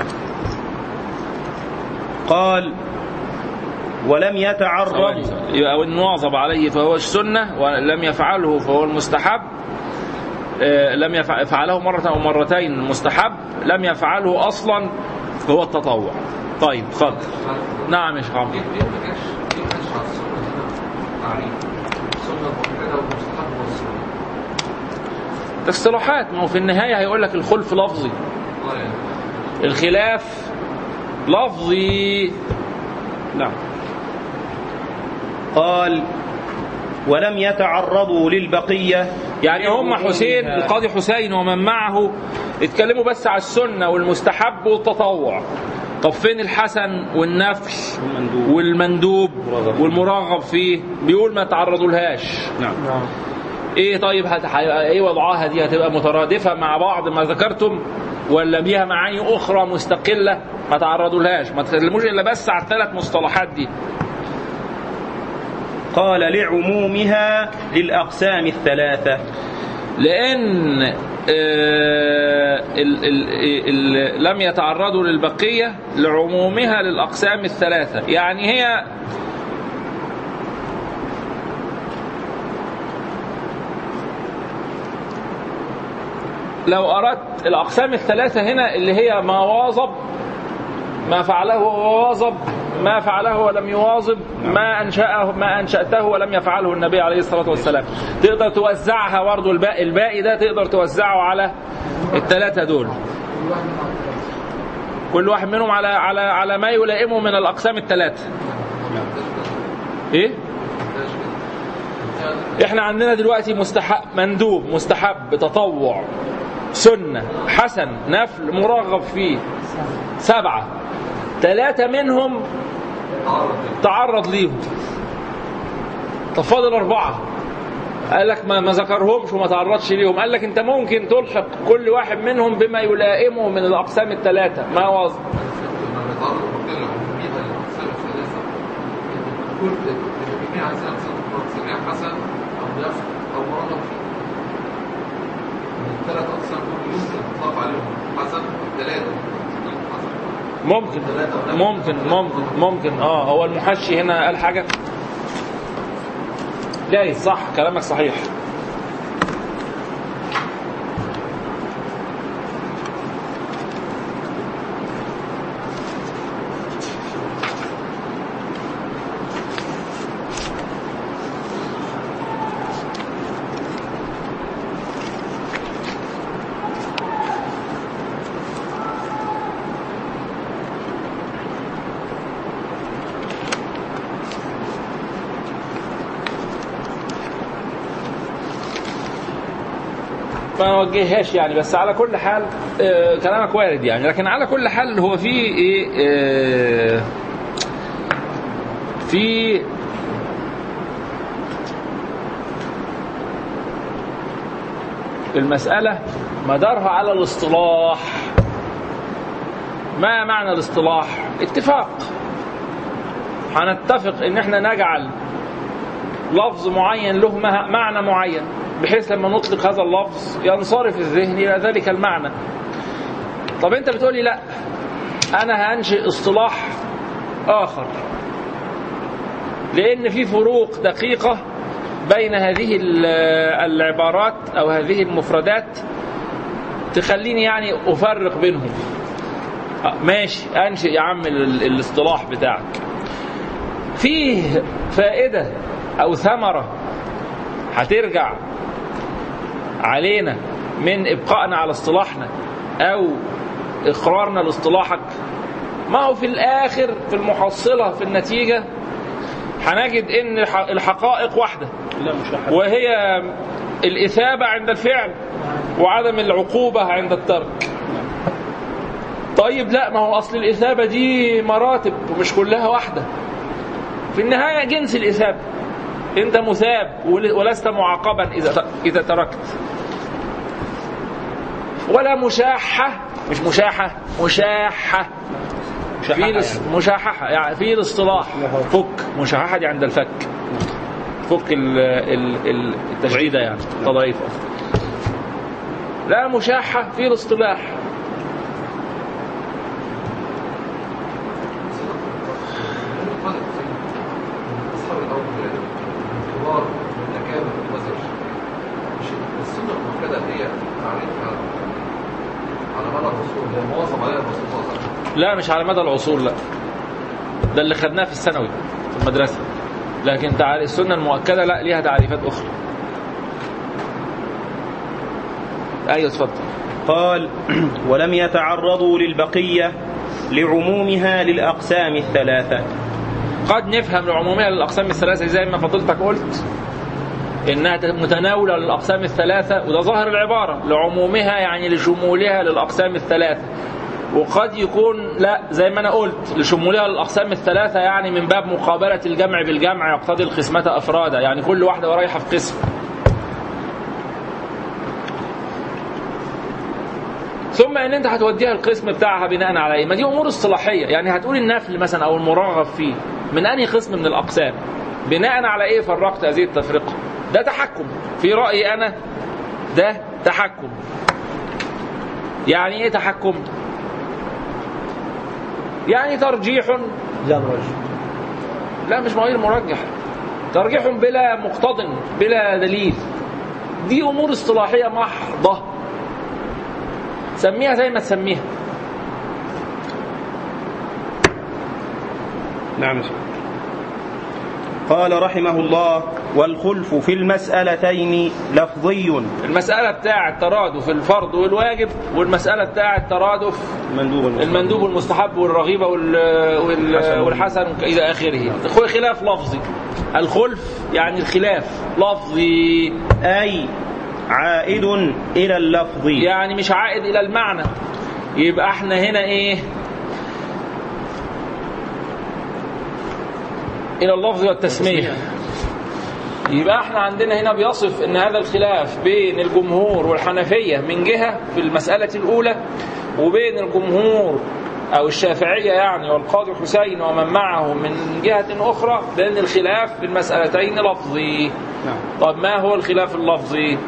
[SPEAKER 7] قال ولم يتعرض
[SPEAKER 1] يبقى وإن واظب عليه فهو السنة ولم يفعله فهو المستحب آه، لم يفع- فعله مرة أو مرتين مستحب لم يفعله أصلا فهو التطوع طيب اتفضل نعم يا شيخ عمرو
[SPEAKER 9] ليه ليه ما كانش ليه ما كانش على السنة هنا تعريف السنة المؤكدة والمستحب والسنة
[SPEAKER 1] ده اصطلاحات ما هو في النهاية هيقول لك الخلف لفظي
[SPEAKER 9] اه يعني
[SPEAKER 1] الخلاف لفظي
[SPEAKER 7] نعم قال ولم يتعرضوا للبقية
[SPEAKER 1] يعني هم حسين القاضي حسين ومن معه اتكلموا بس على السنة والمستحب والتطوع طب فين الحسن والنفل
[SPEAKER 7] والمندوب.
[SPEAKER 1] والمندوب
[SPEAKER 7] مرغب.
[SPEAKER 1] والمرغب فيه بيقول ما تعرضوا لهاش
[SPEAKER 7] نعم
[SPEAKER 2] نعم
[SPEAKER 1] ايه طيب هت... ح- ايه وضعها دي هتبقى مترادفة مع بعض ما ذكرتم ولا ليها معاني اخرى مستقله ما تعرضوا لهاش ما تكلموش الا بس على الثلاث مصطلحات دي
[SPEAKER 7] قال لعمومها للأقسام الثلاثة
[SPEAKER 1] لان آه، ال ال ال لم يتعرضوا للبقيه لعمومها للاقسام الثلاثه يعني هي لو اردت الاقسام الثلاثه هنا اللي هي ما واظب ما فعله وواظب ما فعله ولم يواظب ما انشاه ما انشاته ولم يفعله النبي عليه الصلاه والسلام تقدر توزعها برضه الباقي الباقي ده تقدر توزعه على الثلاثه دول كل واحد منهم على على على ما يلائمه من الاقسام الثلاثه ايه احنا عندنا دلوقتي مستحب مندوب مستحب تطوع سنة حسن نفل مرغب فيه سبعة ثلاثة منهم تعرض ليهم طب فاضل أربعة قال لك ما ما ذكرهمش وما تعرضش ليهم قال لك انت ممكن تلحق كل واحد منهم بما يلائمه من الاقسام الثلاثه ما واظب
[SPEAKER 9] لما يتعرض بقية العمومية للأقسام الثلاثة كل الجميع عايزين أقسام سميع حسن أو نفس أو مرغب فيه من الثلاث أقسام دول يمكن إطلاق عليهم حسن ثلاثة
[SPEAKER 1] ممكن ممكن ممكن ممكن اه هو المحشي هنا قال حاجه جايز صح كلامك صحيح ما نوجههاش يعني بس على كل حال آه كلامك وارد يعني لكن على كل حال هو في ايه آه في المسألة مدارها على الاصطلاح ما معنى الاصطلاح اتفاق هنتفق ان احنا نجعل لفظ معين له مه- معنى معين بحيث لما نطلق هذا اللفظ ينصرف الذهن الى ذلك المعنى طب انت بتقولي لا انا هانشئ اصطلاح اخر لان في فروق دقيقه بين هذه ال- العبارات او هذه المفردات تخليني يعني افرق بينهم آه، ماشي انشئ يا عم ال- الاصطلاح بتاعك فيه فائده او ثمره هترجع علينا من ابقائنا على اصطلاحنا او اقرارنا لاصطلاحك ما هو في الاخر في المحصله في النتيجه هنجد ان الح- الحقائق واحده
[SPEAKER 5] لا مش أحد.
[SPEAKER 1] وهي الاثابه عند الفعل وعدم العقوبه عند الترك طيب لا ما هو اصل الاثابه دي مراتب ومش كلها واحده في النهايه جنس الاثابه انت مثاب ول- ولست معاقبا اذا اذا تركت ولا مشاحه مش مشاحه مشاحه في الاس- مشاححه يعني في الاصطلاح فك مشاححه دي عند الفك فك ال- ال- ال- التشديده يعني تضعيف أصلاً. لا مشاحه في الاصطلاح
[SPEAKER 9] أصحاب الأول كبار من أكابر المذهب مش السنة المؤكدة هي تعريفها على مدى الرسول هي مواظب عليها الرسول صلى الله عليه وسلم
[SPEAKER 1] لا مش على مدى العصور لا ده اللي خدناه في الثانوي في المدرسه لكن تعال السنه المؤكده لا ليها تعريفات اخرى ايوه اتفضل
[SPEAKER 7] قال ولم يتعرضوا للبقية لعمومها للأقسام الثلاثة
[SPEAKER 1] قد نفهم العموميه للاقسام الثلاثه زي ما فضلتك قلت انها متناوله للاقسام الثلاثه وده ظاهر العباره لعمومها يعني لشمولها للاقسام الثلاثه وقد يكون لا زي ما انا قلت لشمولها للاقسام الثلاثه يعني من باب مقابله الجمع بالجمع يقتضي القسمه افرادا يعني كل واحده ورايحه في قسم ثم ان انت هتوديها القسم بتاعها بناء على ايه؟ ما دي امور اصطلاحيه يعني هتقول النفل مثلا او المرغب فيه من انهي قسم من الاقسام؟ بناء على ايه فرقت هذه التفرقه؟ ده تحكم في رايي انا ده تحكم يعني ايه تحكم؟ يعني ترجيح
[SPEAKER 2] لا مرجح
[SPEAKER 1] لا مش غير مرجح ترجيح بلا مقتضن بلا دليل دي امور اصطلاحيه محضه سميها زي ما تسميها
[SPEAKER 7] نعم يا شيخ. قال رحمه الله والخلف في المسألتين لفظي
[SPEAKER 1] المساله بتاع الترادف الفرض والواجب والمساله بتاع الترادف
[SPEAKER 7] مندوب المستحب.
[SPEAKER 1] المندوب والمستحب والرغيبه وال وال والحسن الى اخره خلاف لفظي الخلف يعني الخلاف لفظي
[SPEAKER 7] أي عائد إلى اللفظ
[SPEAKER 1] يعني مش عائد الى المعنى يبقى احنا هنا ايه الى اللفظ والتسميه يبقى احنا عندنا هنا بيصف ان هذا الخلاف بين الجمهور والحنفيه من جهه في المساله الاولى وبين الجمهور او الشافعيه يعني والقاضي حسين ومن معه من جهه اخرى بان الخلاف في المسالتين لفظي
[SPEAKER 7] نعم.
[SPEAKER 1] طب ما هو الخلاف اللفظي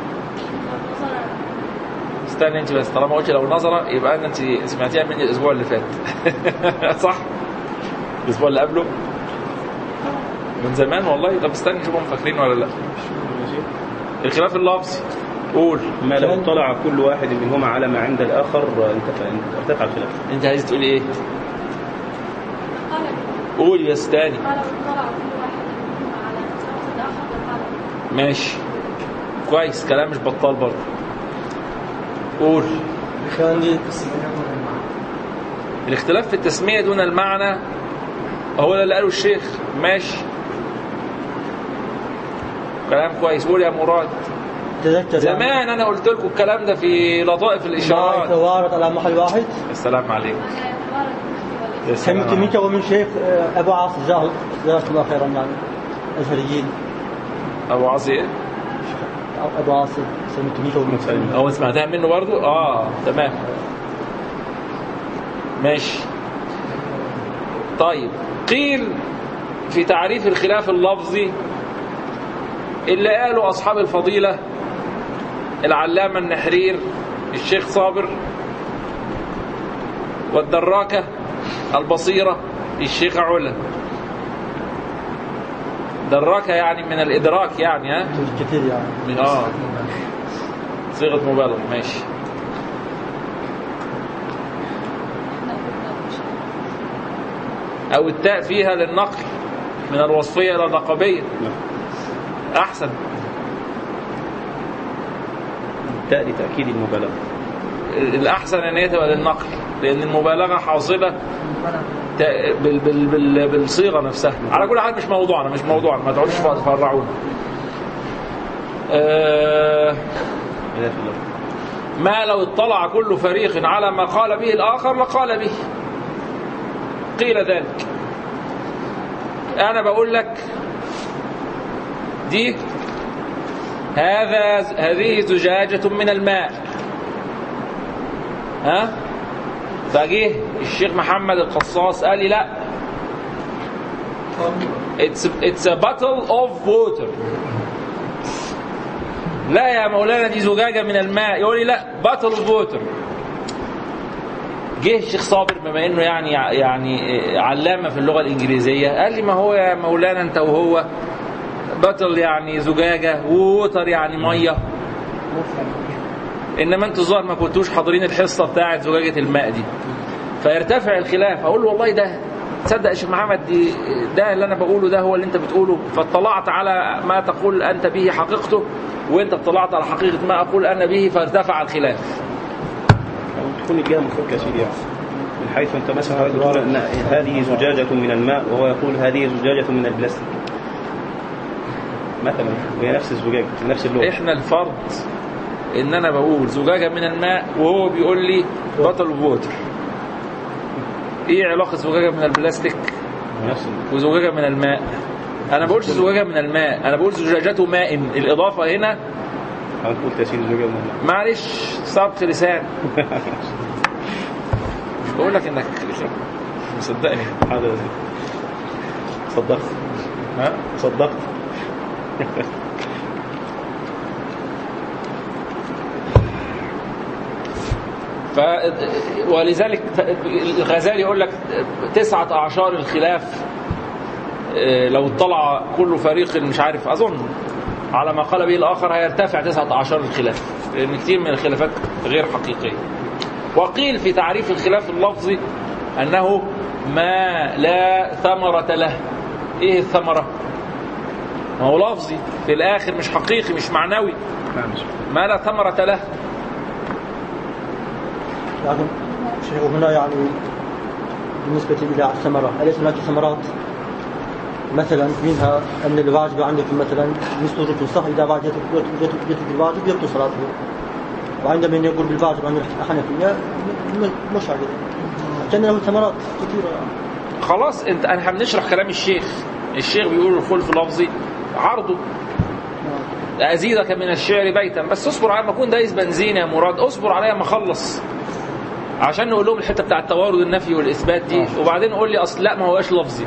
[SPEAKER 1] استنى انت بس طالما قلت لو نظرة يبقى انت سمعتيها مني الاسبوع اللي فات صح الاسبوع اللي قبله من زمان والله طب استنى نشوفهم فاكرين ولا لا الخلاف اللفظي قول
[SPEAKER 7] ما لو اطلع كل واحد منهما على ما عند الآخر انتفع ارتفع الخلاف
[SPEAKER 1] انت عايز تقول ايه
[SPEAKER 4] قال
[SPEAKER 1] قول يا استاني
[SPEAKER 4] قال واطلع كل واحد منهما على نفس الآخر وقال
[SPEAKER 1] ماشي كويس كلام مش بطال برضه قول
[SPEAKER 2] كان دي
[SPEAKER 1] الاختلاف في التسمية دون المعنى هو ده اللي قاله الشيخ ماشي كلام كويس قول يا مراد
[SPEAKER 2] تذكر
[SPEAKER 1] زمان انا قلت لكم الكلام ده في لطائف
[SPEAKER 2] ما
[SPEAKER 1] الاشارات
[SPEAKER 2] يتوارد على محل واحد
[SPEAKER 1] السلام عليكم
[SPEAKER 4] لا يتوارد المحتوى
[SPEAKER 2] سمعت منك ومن شيخ آه، ابو عاصم جاهل جزاك الله خيرا يعني الازهريين
[SPEAKER 1] ابو عاصي
[SPEAKER 2] ابو عاصم سمعت منك ومن
[SPEAKER 7] سلم.
[SPEAKER 1] هو سمعتها منه برضو اه تمام ماشي طيب قيل في تعريف الخلاف اللفظي اللي قاله اصحاب الفضيله العلامه النحرير الشيخ صابر والدراكه البصيره الشيخ علا دراكه يعني من الادراك يعني ها
[SPEAKER 2] كثير يعني
[SPEAKER 1] من اه صيغه مبالغه ماشي او التاء فيها للنقل من الوصفيه الى الرقبيه احسن
[SPEAKER 7] تاء لتأكيد المبالغة
[SPEAKER 1] الاحسن ان هي تبقى للنقل لان المبالغه حاصله تا- بال بال بال بالصيغه نفسها على كل حال مش موضوعنا مش موضوعنا ما تقعدوش تفرعونا آه
[SPEAKER 7] خلاف اللفظ
[SPEAKER 1] ما لو اطلع كل فريق على ما قال به الآخر لقال به قيل ذلك أنا بقول لك دي هذا هذه زجاجة من الماء ها فجه الشيخ محمد القصاص قال لي لا it's it's a bottle of water لا يا مولانا دي زجاجة من الماء يقول لي لا باتل اوف ووتر جه الشيخ صابر بما انه يعني يعني علامه في اللغه الانجليزيه قال لي ما هو يا مولانا انت وهو باتل يعني زجاجه ووتر يعني ميه انما انتوا الظاهر ما كنتوش حاضرين الحصه بتاعه زجاجه الماء دي فيرتفع الخلاف اقول له والله ده تصدق يا شيخ محمد دي ده اللي انا بقوله ده هو اللي انت بتقوله فاطلعت على ما تقول انت به حقيقته وانت اطلعت على حقيقه ما اقول انا به فارتفع الخلاف
[SPEAKER 7] أو تكون الجهة مفكة يا سيدي يعني. من حيث أنت مثلا تقول أن هذه زجاجة من الماء وهو يقول هذه زجاجة من البلاستيك مثلا وهي نفس الزجاجة نفس اللغة
[SPEAKER 1] احنا الفرض ان انا بقول زجاجه من الماء وهو بيقول لي بطل ووتر ايه علاقه زجاجه من البلاستيك
[SPEAKER 7] نفس اللغة.
[SPEAKER 1] وزجاجه من الماء انا بقولش زجاجه من الماء انا بقول زجاجته ماء الاضافه هنا
[SPEAKER 7] هنقول تأثير زجاجة من الماء
[SPEAKER 1] معلش سبق لسان بقول لك انك مصدقني حاضر صدقت ها صدقت ف ولذلك الغزالي يقول لك تسعة أعشار الخلاف آه، لو اطلع كل فريق مش عارف أظن على ما قال به الآخر هيرتفع تسعة أعشار الخلاف لأن كتير من الخلافات غير حقيقية وقيل في تعريف الخلاف اللفظي أنه ما لا ثمرة له إيه الثمرة؟ ما هو لفظي في الآخر مش حقيقي مش معنوي
[SPEAKER 5] نعم
[SPEAKER 1] ما لا ثمرة له
[SPEAKER 2] لكن شيخ هنا يعني بالنسبة إلى الثمرة أليس هناك ثمرات مثلا منها أن الواجب عندكم مثلا مثل الركن صح إذا واجب يترك الواجب يبطل صلاته وعندما يقول بالواجب عند الحنفية م- مش هكذا كان له ثمرات كثيرة
[SPEAKER 1] خلاص انت انا بنشرح كلام الشيخ الشيخ بيقول الخلف لفظي عرضه أزيدك من الشعر بيتا بس اصبر على ما اكون دايس بنزين يا مراد اصبر عليا ما اخلص عشان نقول لهم الحته بتاع التوارد النفي والاثبات دي وبعدين قول لي اصل لا ما هوش لفظي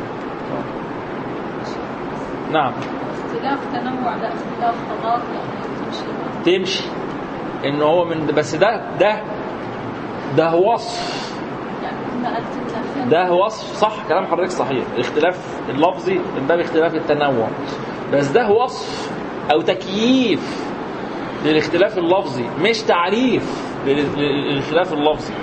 [SPEAKER 1] نعم
[SPEAKER 4] اختلاف تنوع لا اختلاف تضاد لا تمشي
[SPEAKER 1] تمشي ان هو من بس ده ده ده وصف
[SPEAKER 4] يعني كنا قلت
[SPEAKER 1] ده وصف صح كلام حضرتك صحيح الاختلاف اللفظي من باب اختلاف التنوع بس ده وصف او تكييف للاختلاف اللفظي مش تعريف لل- للاختلاف اللفظي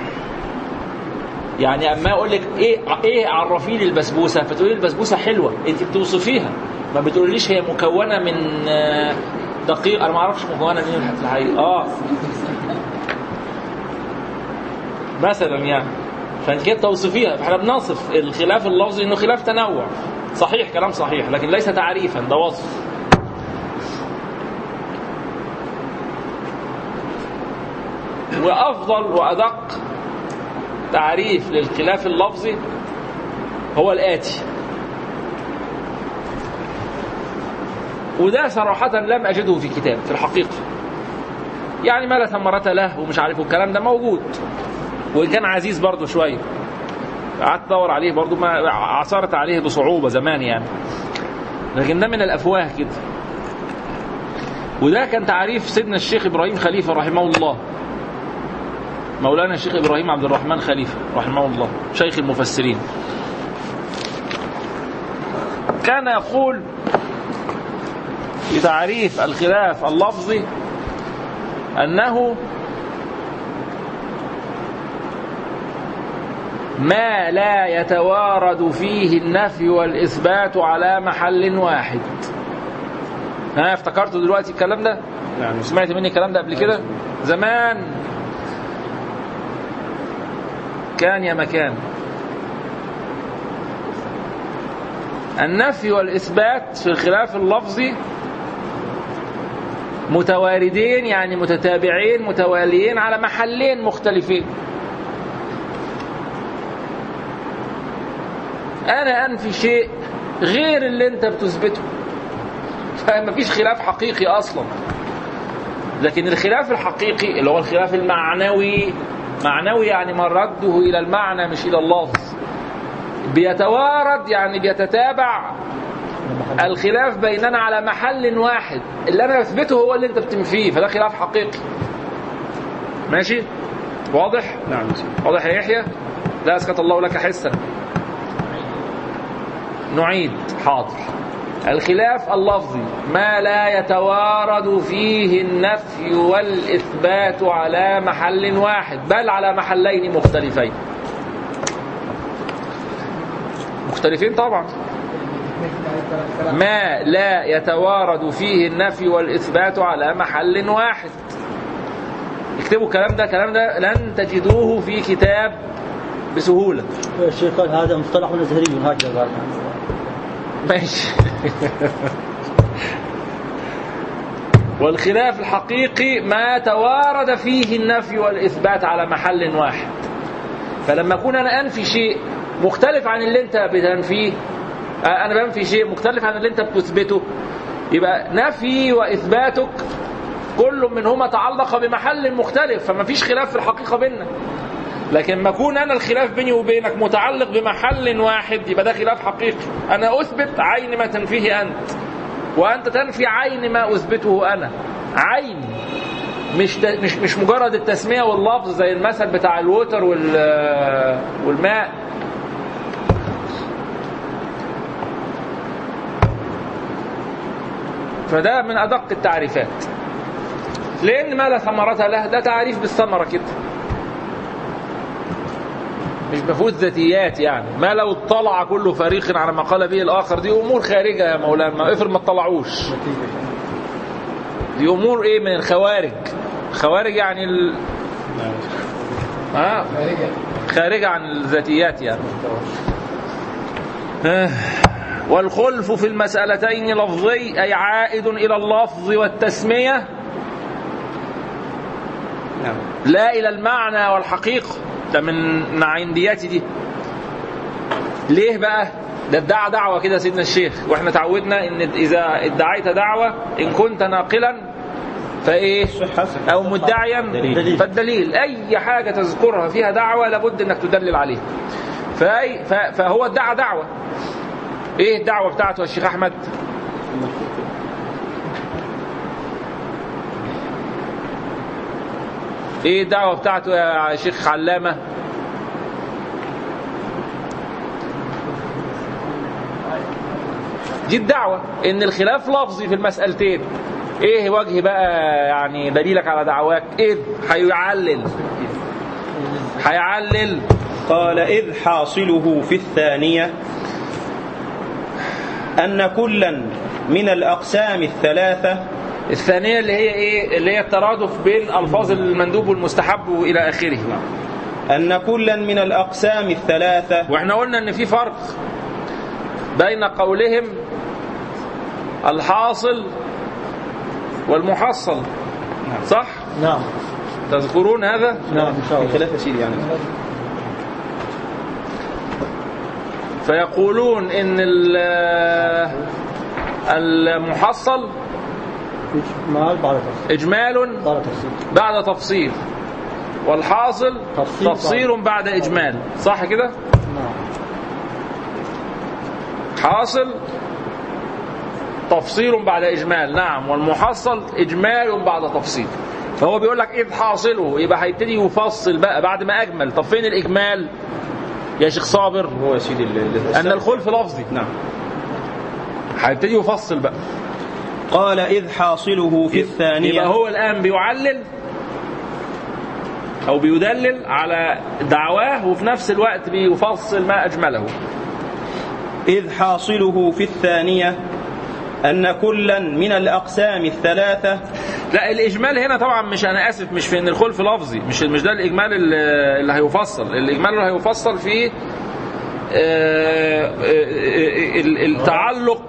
[SPEAKER 1] يعني اما اقول لك ايه ايه عرفي لي البسبوسه فتقولي لي البسبوسه حلوه انت بتوصفيها ما بتقوليش هي مكونه من آه، دقيق انا ما اعرفش مكونه من في الحقيقه اه مثلا يعني فانت كده توصفيها فاحنا بنصف الخلاف اللفظي انه خلاف تنوع صحيح كلام صحيح لكن ليس تعريفا ده وصف وافضل وادق تعريف للخلاف اللفظي هو الاتي وده صراحة لم أجده في كتاب في الحقيقة يعني ما لا ثمرة له ومش عارف الكلام ده موجود وإن كان عزيز برضه شوية قعدت ادور عليه برضه ما عثرت عليه بصعوبة زمان يعني لكن ده من الأفواه كده وده كان تعريف سيدنا الشيخ إبراهيم خليفة رحمه الله مولانا الشيخ إبراهيم عبد الرحمن خليفة رحمه الله شيخ المفسرين كان يقول في تعريف الخلاف اللفظي أنه ما لا يتوارد فيه النفي والإثبات على محل واحد ها افتكرتوا دلوقتي الكلام ده
[SPEAKER 5] نعم
[SPEAKER 1] سمعت مني الكلام ده قبل كده زمان كان يا مكان النفي والإثبات في الخلاف اللفظي متواردين يعني متتابعين متواليين على محلين مختلفين أنا أنفي شيء غير اللي أنت بتثبته فمفيش خلاف حقيقي أصلا لكن الخلاف الحقيقي اللي هو الخلاف المعنوي معنوي يعني مرده إلى المعنى مش إلى اللفظ بيتوارد يعني بيتتابع الخلاف بيننا على محل واحد اللي انا بثبته هو اللي انت بتنفيه فده خلاف حقيقي ماشي واضح
[SPEAKER 5] نعم
[SPEAKER 1] واضح يا يحيى لا اسكت الله لك حسا نعيد حاضر الخلاف اللفظي ما لا يتوارد فيه النفي والإثبات على محل واحد بل على محلين مختلفين مختلفين طبعا ما لا يتوارد فيه النفي والإثبات على محل واحد اكتبوا الكلام ده الكلام ده لن تجدوه في كتاب بسهولة
[SPEAKER 2] الشيخ قال هذا مصطلح أزهري هكذا قال
[SPEAKER 1] ماشي والخلاف الحقيقي ما توارد فيه النفي والإثبات على محل واحد فلما أكون أنا أنفي شيء مختلف عن اللي أنت بتنفيه آه، أنا بنفي شيء مختلف عن اللي أنت بتثبته يبقى نفي وإثباتك كل منهما تعلق بمحل مختلف فما فيش خلاف في الحقيقة بيننا لكن ما اكون انا الخلاف بيني وبينك متعلق بمحل واحد يبقى ده خلاف حقيقي انا اثبت عين ما تنفيه انت وانت تنفي عين ما اثبته انا عين مش ت- مش مش مجرد التسميه واللفظ زي المثل بتاع الوتر وال والماء فده من ادق التعريفات لان ما لا ثمرة له ده تعريف بالثمرة كده مش مفهوش ذاتيات يعني ما لو اطلع كل فريق على ما قال به الاخر دي امور خارجه يا مولانا ما افرض ما اطلعوش دي امور ايه من الخوارج خوارج يعني ال... ها خارجه عن الذاتيات يعني آه. والخلف في المسألتين لفظي أي عائد إلى اللفظ والتسمية
[SPEAKER 7] نعم
[SPEAKER 1] لا إلى المعنى والحقيقة ده من من عندياتي دي ليه بقى ده ادعى دعوة كده سيدنا الشيخ واحنا تعودنا ان اذا ادعيت دعوة ان كنت ناقلا فايه او مدعيا
[SPEAKER 7] دليل.
[SPEAKER 1] فالدليل اي حاجة تذكرها فيها دعوة لابد انك تدلل عليها فأي ف- فهو ادعى دعوة ايه الدعوة بتاعته يا شيخ احمد ايه الدعوة بتاعته يا شيخ علامة دي الدعوة ان الخلاف لفظي في المسألتين ايه وجه بقى يعني دليلك على دعواك اذ هيعلل هيعلل
[SPEAKER 7] قال إذ حاصله في الثانية أن كلا من الأقسام الثلاثة
[SPEAKER 1] الثانية اللي هي ايه اللي هي الترادف بين الفاظ المندوب والمستحب والى اخره
[SPEAKER 7] أن كلا من الأقسام الثلاثة
[SPEAKER 1] واحنا قلنا ان في فرق بين قولهم الحاصل والمحصل صح
[SPEAKER 2] نعم
[SPEAKER 1] تذكرون هذا
[SPEAKER 2] نعم ان شاء الله
[SPEAKER 7] خلاف يا سيدي يعني
[SPEAKER 1] فيقولون ان ال- المحصل
[SPEAKER 2] ما بعد تفصيل
[SPEAKER 1] اجمال
[SPEAKER 2] بعد تفصيل
[SPEAKER 1] بعد تفصيل والحاصل
[SPEAKER 2] تفصيل
[SPEAKER 1] تفصيل بعد اجمال صح كده
[SPEAKER 2] نعم
[SPEAKER 1] حاصل تفصيل بعد اجمال نعم والمحصل اجمال بعد تفصيل فهو بيقول لك اذ حاصله يبقى هيبتدي يفصل بقى بعد ما اجمل طب فين الاجمال يا شيخ صابر
[SPEAKER 7] هو يا سيدي ال- ال-
[SPEAKER 1] ان الخلف لفظي
[SPEAKER 7] نعم
[SPEAKER 1] هيبتدي يفصل بقى
[SPEAKER 7] قال إذ حاصله في الثانية
[SPEAKER 1] يبقى هو الآن بيعلل أو بيدلل على دعواه وفي نفس الوقت بيفصل ما أجمله
[SPEAKER 7] إذ حاصله في الثانية أن كلا من الأقسام الثلاثة
[SPEAKER 1] لا الإجمال هنا طبعا مش أنا آسف مش في إن الخلف لفظي مش مش ده الإجمال اللي اللي هيفصل الإجمال اللي هيفصل في آه، آه، ال- التعلق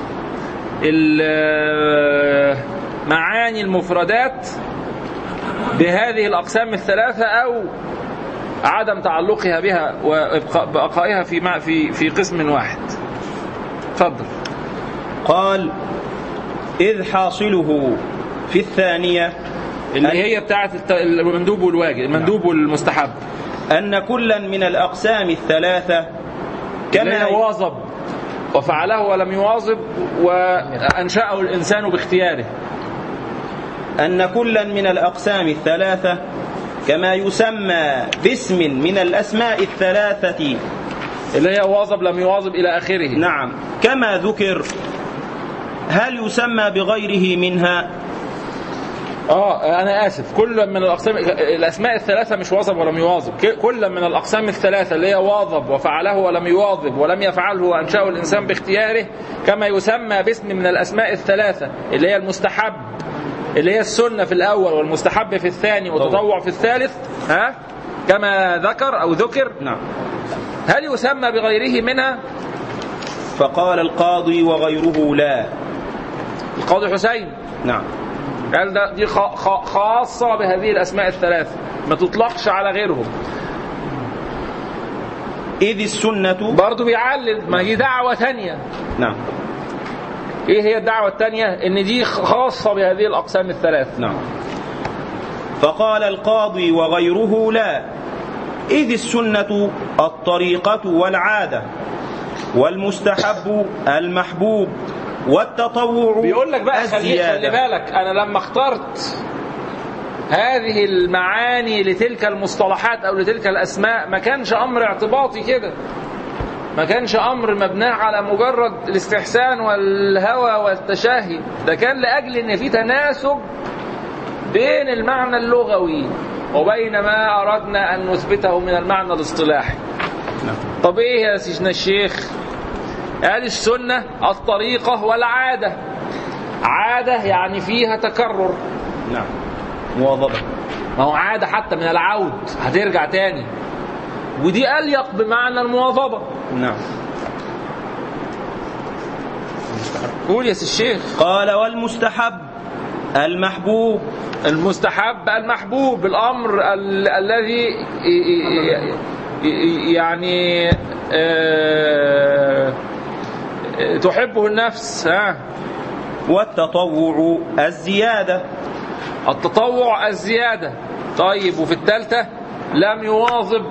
[SPEAKER 1] ال- معاني المفردات بهذه الأقسام الثلاثة أو عدم تعلقها بها وبقائها في مع- في في قسم واحد. اتفضل.
[SPEAKER 7] قال إذ حاصله في الثانية
[SPEAKER 1] اللي هي بتاعت الت- المندوب والواجب، المندوب والمستحب.
[SPEAKER 7] أن كلا من الأقسام الثلاثة
[SPEAKER 1] كما
[SPEAKER 7] كما
[SPEAKER 1] واظب وفعله ولم يواظب وأنشأه الإنسان باختياره.
[SPEAKER 7] أن كلا من الأقسام الثلاثة كما يسمى باسم من الأسماء الثلاثة
[SPEAKER 1] اللي هي واظب لم يواظب إلى آخره.
[SPEAKER 7] نعم كما ذكر هل يسمى بغيره منها
[SPEAKER 1] اه انا اسف كل من الاقسام الاسماء الثلاثه مش واظب ولم يواظب ك- كل من الاقسام الثلاثه اللي هي واظب وفعله ولم يواظب ولم يفعله وانشاه الانسان باختياره كما يسمى باسم من الاسماء الثلاثه اللي هي المستحب اللي هي السنه في الاول والمستحب في الثاني والتطوع في الثالث ها كما ذكر او ذكر
[SPEAKER 7] نعم
[SPEAKER 1] هل يسمى بغيره منها
[SPEAKER 7] فقال القاضي وغيره لا
[SPEAKER 1] القاضي حسين
[SPEAKER 7] نعم
[SPEAKER 1] قال ده دي خ- خ- خاصة بهذه الأسماء الثلاثة ما تطلقش على غيرهم
[SPEAKER 7] إذ السنة
[SPEAKER 1] برضه بيعلل ما هي دعوة تانية
[SPEAKER 7] نعم
[SPEAKER 1] ايه هي الدعوة التانية ان دي خاصة بهذه الأقسام الثلاث
[SPEAKER 7] نعم فقال القاضي وغيره لا إذ السنة الطريقة والعادة والمستحب المحبوب والتطوع
[SPEAKER 1] بيقول لك بقى خلي, خلي
[SPEAKER 7] الزيادة
[SPEAKER 1] بالك انا لما اخترت هذه المعاني لتلك المصطلحات او لتلك الاسماء ما كانش امر اعتباطي كده ما كانش امر مبناه على مجرد الاستحسان والهوى والتشهي ده كان لاجل ان في تناسب بين المعنى اللغوي وبين ما اردنا ان نثبته من المعنى الاصطلاحي طب ايه يا سيدنا الشيخ قال السنه الطريقه والعاده عاده يعني فيها تكرر
[SPEAKER 7] نعم مواظبة
[SPEAKER 1] ما هو عادة حتى من العود هترجع تاني ودي أليق بمعنى المواظبة
[SPEAKER 7] نعم
[SPEAKER 1] قول يا سي الشيخ
[SPEAKER 7] قال والمستحب المحبوب
[SPEAKER 1] المستحب المحبوب الأمر ال- الذي ي- ي- ي- يعني آه، تحبه النفس ها
[SPEAKER 7] والتطوع الزيادة
[SPEAKER 1] التطوع الزيادة طيب وفي الثالثة لم يواظب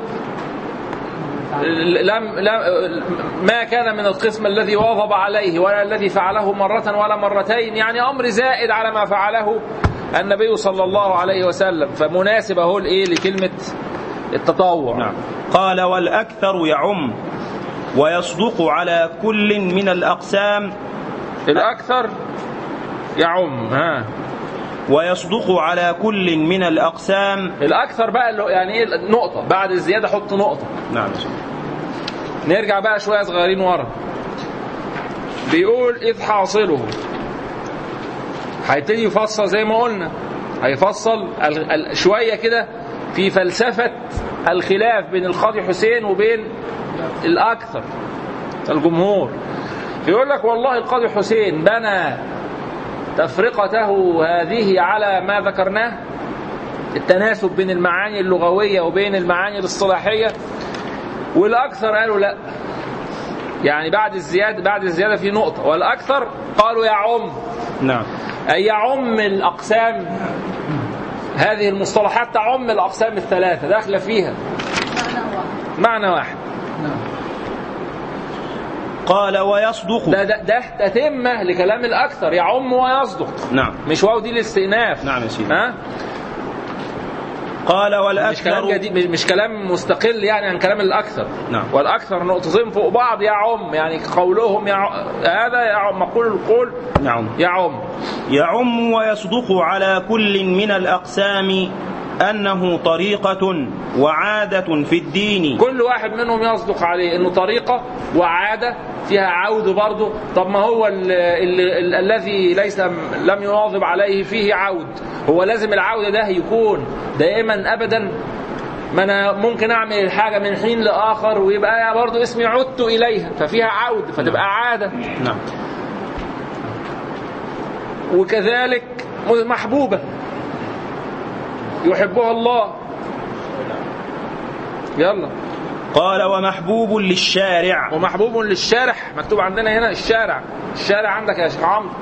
[SPEAKER 1] لم, لم ما كان من القسم الذي واظب عليه ولا الذي فعله مرة ولا مرتين يعني أمر زائد على ما فعله النبي صلى الله عليه وسلم فمناسب اهو الايه لكلمة التطوع
[SPEAKER 7] نعم قال والأكثر يعم ويصدق على كل من الأقسام
[SPEAKER 1] الأكثر يعم ها
[SPEAKER 7] ويصدق على كل من الأقسام
[SPEAKER 1] الأكثر بقى اللي هو يعني ايه نقطة بعد الزيادة حط نقطة
[SPEAKER 7] نعم
[SPEAKER 1] نرجع بقى شوية صغيرين ورا بيقول إذ حاصله هيبتدي يفصل زي ما قلنا هيفصل ال- ال- شوية كده في فلسفة الخلاف بين القاضي حسين وبين الأكثر الجمهور يقول لك والله القاضي حسين بنى تفرقته هذه على ما ذكرناه التناسب بين المعاني اللغوية وبين المعاني الاصطلاحية والأكثر قالوا لا يعني بعد الزيادة بعد الزيادة في نقطة والأكثر قالوا يعم
[SPEAKER 7] نعم
[SPEAKER 1] أي يعم الأقسام هذه المصطلحات تعم الأقسام الثلاثة داخلة فيها معنى واحد
[SPEAKER 7] قال ويصدق
[SPEAKER 1] ده ده, ده تتمة لكلام الأكثر يعم ويصدق
[SPEAKER 7] نعم
[SPEAKER 1] مش واو دي الاستئناف
[SPEAKER 7] نعم يا سيدي
[SPEAKER 1] ها
[SPEAKER 7] قال
[SPEAKER 1] مش كلام
[SPEAKER 7] والأكثر
[SPEAKER 1] جديد مش- مش كلام مستقل يعني عن كلام الأكثر
[SPEAKER 7] نعم.
[SPEAKER 1] والأكثر نقطتين فوق بعض يعم يعني قولهم يع... هذا يعم مقول القول
[SPEAKER 7] نعم
[SPEAKER 1] يعم
[SPEAKER 7] يعم ويصدق على كل من الأقسام أنه طريقة وعادة في الدين
[SPEAKER 1] كل واحد منهم يصدق عليه انه طريقه وعاده فيها عود برضه طب ما هو ال ال ال الذي ليس لم يواظب عليه فيه عود هو لازم العود ده يكون دائما ابدا ما انا ممكن اعمل الحاجه من حين لاخر ويبقى برضه اسمي عدت اليها ففيها عود فتبقى عاده
[SPEAKER 7] نعم
[SPEAKER 1] وكذلك محبوبه يحبها الله يلا
[SPEAKER 7] قال ومحبوب للشارع
[SPEAKER 1] ومحبوب للشارع مكتوب عندنا هنا الشارع الشارع عندك يا شيخ عمرو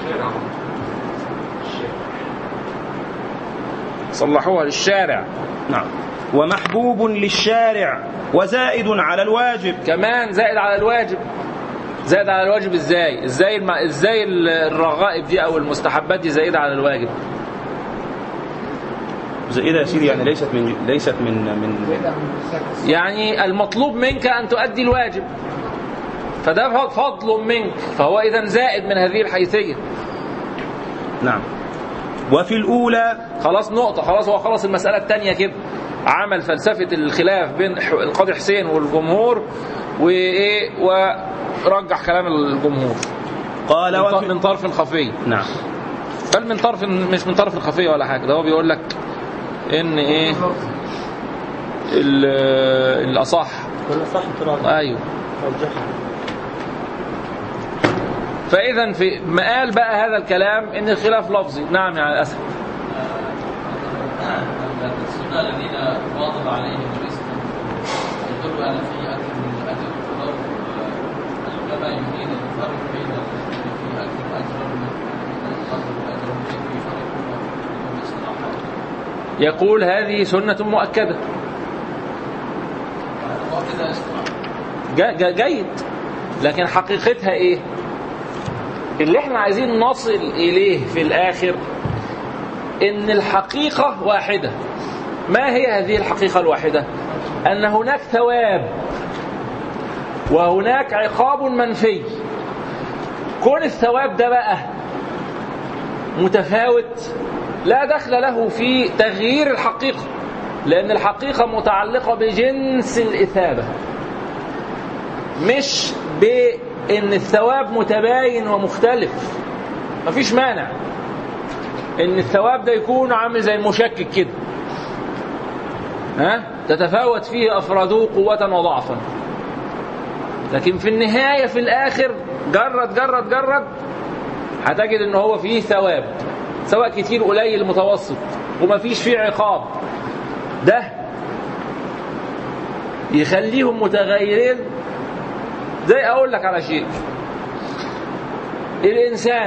[SPEAKER 1] صلحوها للشارع
[SPEAKER 7] نعم ومحبوب للشارع وزائد على الواجب
[SPEAKER 1] كمان زائد على الواجب زائد على الواجب ازاي ازاي الم... ازاي الرغائب دي او المستحبات دي زائده على الواجب
[SPEAKER 7] زائدة يا سيدي يعني ليست من ليست من من
[SPEAKER 1] يعني المطلوب منك ان تؤدي الواجب فده فضل منك فهو اذا زائد من هذه الحيثيه
[SPEAKER 7] نعم وفي الأولى
[SPEAKER 1] خلاص نقطة خلاص هو خلاص المسألة الثانية كده عمل فلسفة الخلاف بين ح- القاضي حسين والجمهور وإيه ورجح كلام الجمهور
[SPEAKER 7] قال
[SPEAKER 1] من ط-
[SPEAKER 7] وفي
[SPEAKER 1] من طرف خفي
[SPEAKER 7] نعم
[SPEAKER 1] بل من طرف مش من طرف خفي ولا حاجة ده هو بيقول لك إن إيه ال- الأصح
[SPEAKER 2] ولا صح ترى
[SPEAKER 1] أيوه
[SPEAKER 2] رجحها
[SPEAKER 1] فإذا في مقال بقى هذا الكلام إن الخلاف لفظي نعم يا أسف
[SPEAKER 10] السنة الذين واظب عليهم الاسم يدل أن فيه أكثر من أجر ولو العلماء يريد الفرق بين الذين فيه أكثر أجرا من أكثر أجرا من في فرق بين الاصطلاحات
[SPEAKER 1] يقول هذه سنة مؤكدة
[SPEAKER 10] كده استواء
[SPEAKER 1] جا- جا- جيد لكن حقيقتها ايه اللي احنا عايزين نصل اليه في الاخر ان الحقيقة واحدة ما هي هذه الحقيقة الواحدة ان هناك ثواب وهناك عقاب منفي كون الثواب ده بقى متفاوت لا دخل له في تغيير الحقيقة لأن الحقيقة متعلقة بجنس الإثابة مش بان الثواب متباين ومختلف مفيش مانع ان الثواب ده يكون عامل زي المشكك كده ها تتفاوت فيه افراده قوة وضعفا لكن في النهاية في الاخر جرد جرد جرد هتجد ان هو فيه ثواب سواء كتير قليل متوسط ومفيش فيه عقاب ده يخليهم متغيرين زي اقول لك على شيء الانسان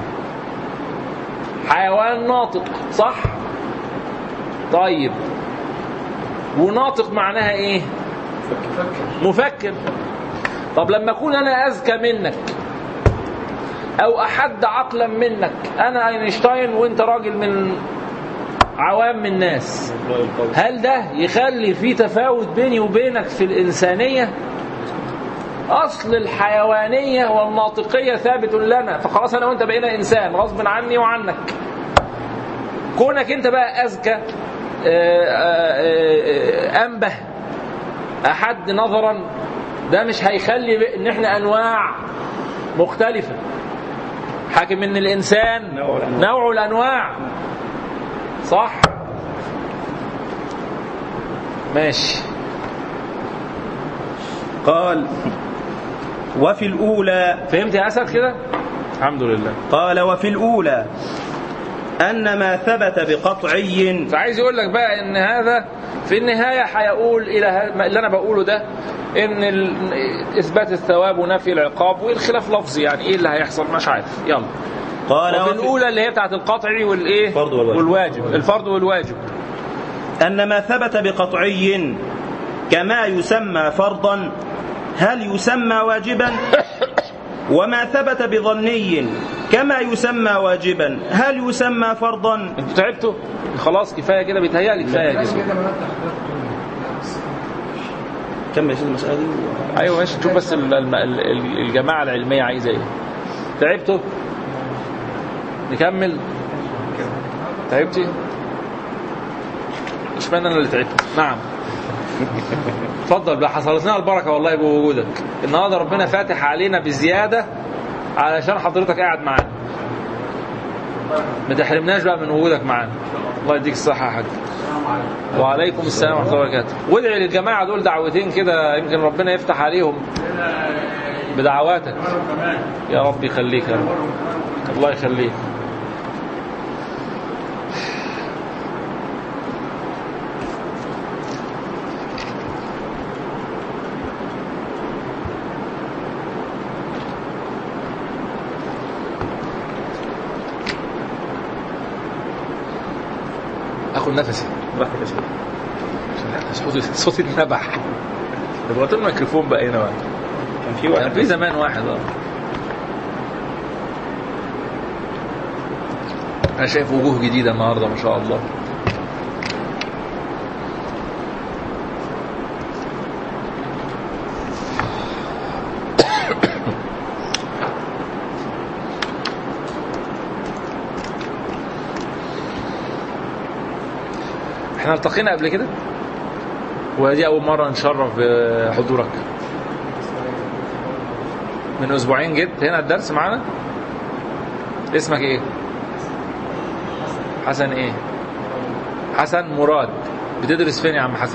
[SPEAKER 1] حيوان ناطق صح طيب وناطق معناها ايه مفكر طب لما اكون انا اذكى منك او احد عقلا منك انا اينشتاين وانت راجل من عوام الناس هل ده يخلي في تفاوت بيني وبينك في الانسانيه اصل الحيوانيه والناطقيه ثابت لنا فخلاص انا وانت بقينا انسان غصب عني وعنك كونك انت بقى اذكى آه، آه، آه، انبه احد نظرا ده مش هيخلي ان احنا انواع مختلفه حاكم ان الانسان
[SPEAKER 7] نوع الأنواع.
[SPEAKER 1] نوع الانواع صح ماشي
[SPEAKER 7] قال وفي الأولى
[SPEAKER 1] فهمت يا اسد كده الحمد لله
[SPEAKER 7] قال وفي الأولى أن ما ثبت بقطعي
[SPEAKER 1] فعايز يقول لك بقى ان هذا في النهايه هيقول الى ه- اللي انا بقوله ده ان ال- اثبات الثواب ونفي العقاب والخلاف لفظي يعني ايه اللي هيحصل مش عارف يلا
[SPEAKER 7] قال
[SPEAKER 1] وفي
[SPEAKER 7] وفي
[SPEAKER 1] الاولى اللي هي بتاعت القطعي والايه
[SPEAKER 7] الفرض والواجب.
[SPEAKER 1] والواجب الفرض والواجب
[SPEAKER 7] أن ما ثبت بقطعي كما يسمى فرضا هل يسمى واجبا وما ثبت بظني كما يسمى واجبا هل يسمى فرضا
[SPEAKER 1] انتوا تعبتوا خلاص كفايه كده بيتهيألي كفايه كده
[SPEAKER 8] كده ما نفتح
[SPEAKER 7] كم يا سيدي المسألة دي
[SPEAKER 1] ايوه ماشي شوف بس ال- الم- ال- ال- الجماعه العلميه عايزه ايه تعبتوا نكمل تعبتي اشمعنى انا اللي تعبت نعم اتفضل بقى حصلت لنا البركه والله بوجودك النهارده ربنا فاتح علينا بزياده علشان حضرتك قاعد معانا ما تحرمناش بقى من وجودك معانا الله يديك الصحه يا حاج وعليكم السلام ورحمه الله وبركاته وادعي للجماعه دول دعوتين كده يمكن ربنا يفتح عليهم بدعواتك يا رب يخليك يا رب الله يخليك اخد نفسي
[SPEAKER 7] براحتك يا سيدي
[SPEAKER 1] صوتي صوتي اتنبح ابغى الميكروفون بقى هنا بقى
[SPEAKER 7] كان في
[SPEAKER 1] كان
[SPEAKER 7] واحد
[SPEAKER 1] في زمان واحد اه انا شايف وجوه جديده النهارده ما شاء الله احنا التقينا قبل كده ودي اول مره نشرف بحضورك من اسبوعين جيت هنا الدرس معانا اسمك ايه حسن ايه حسن مراد بتدرس فين يا عم حسن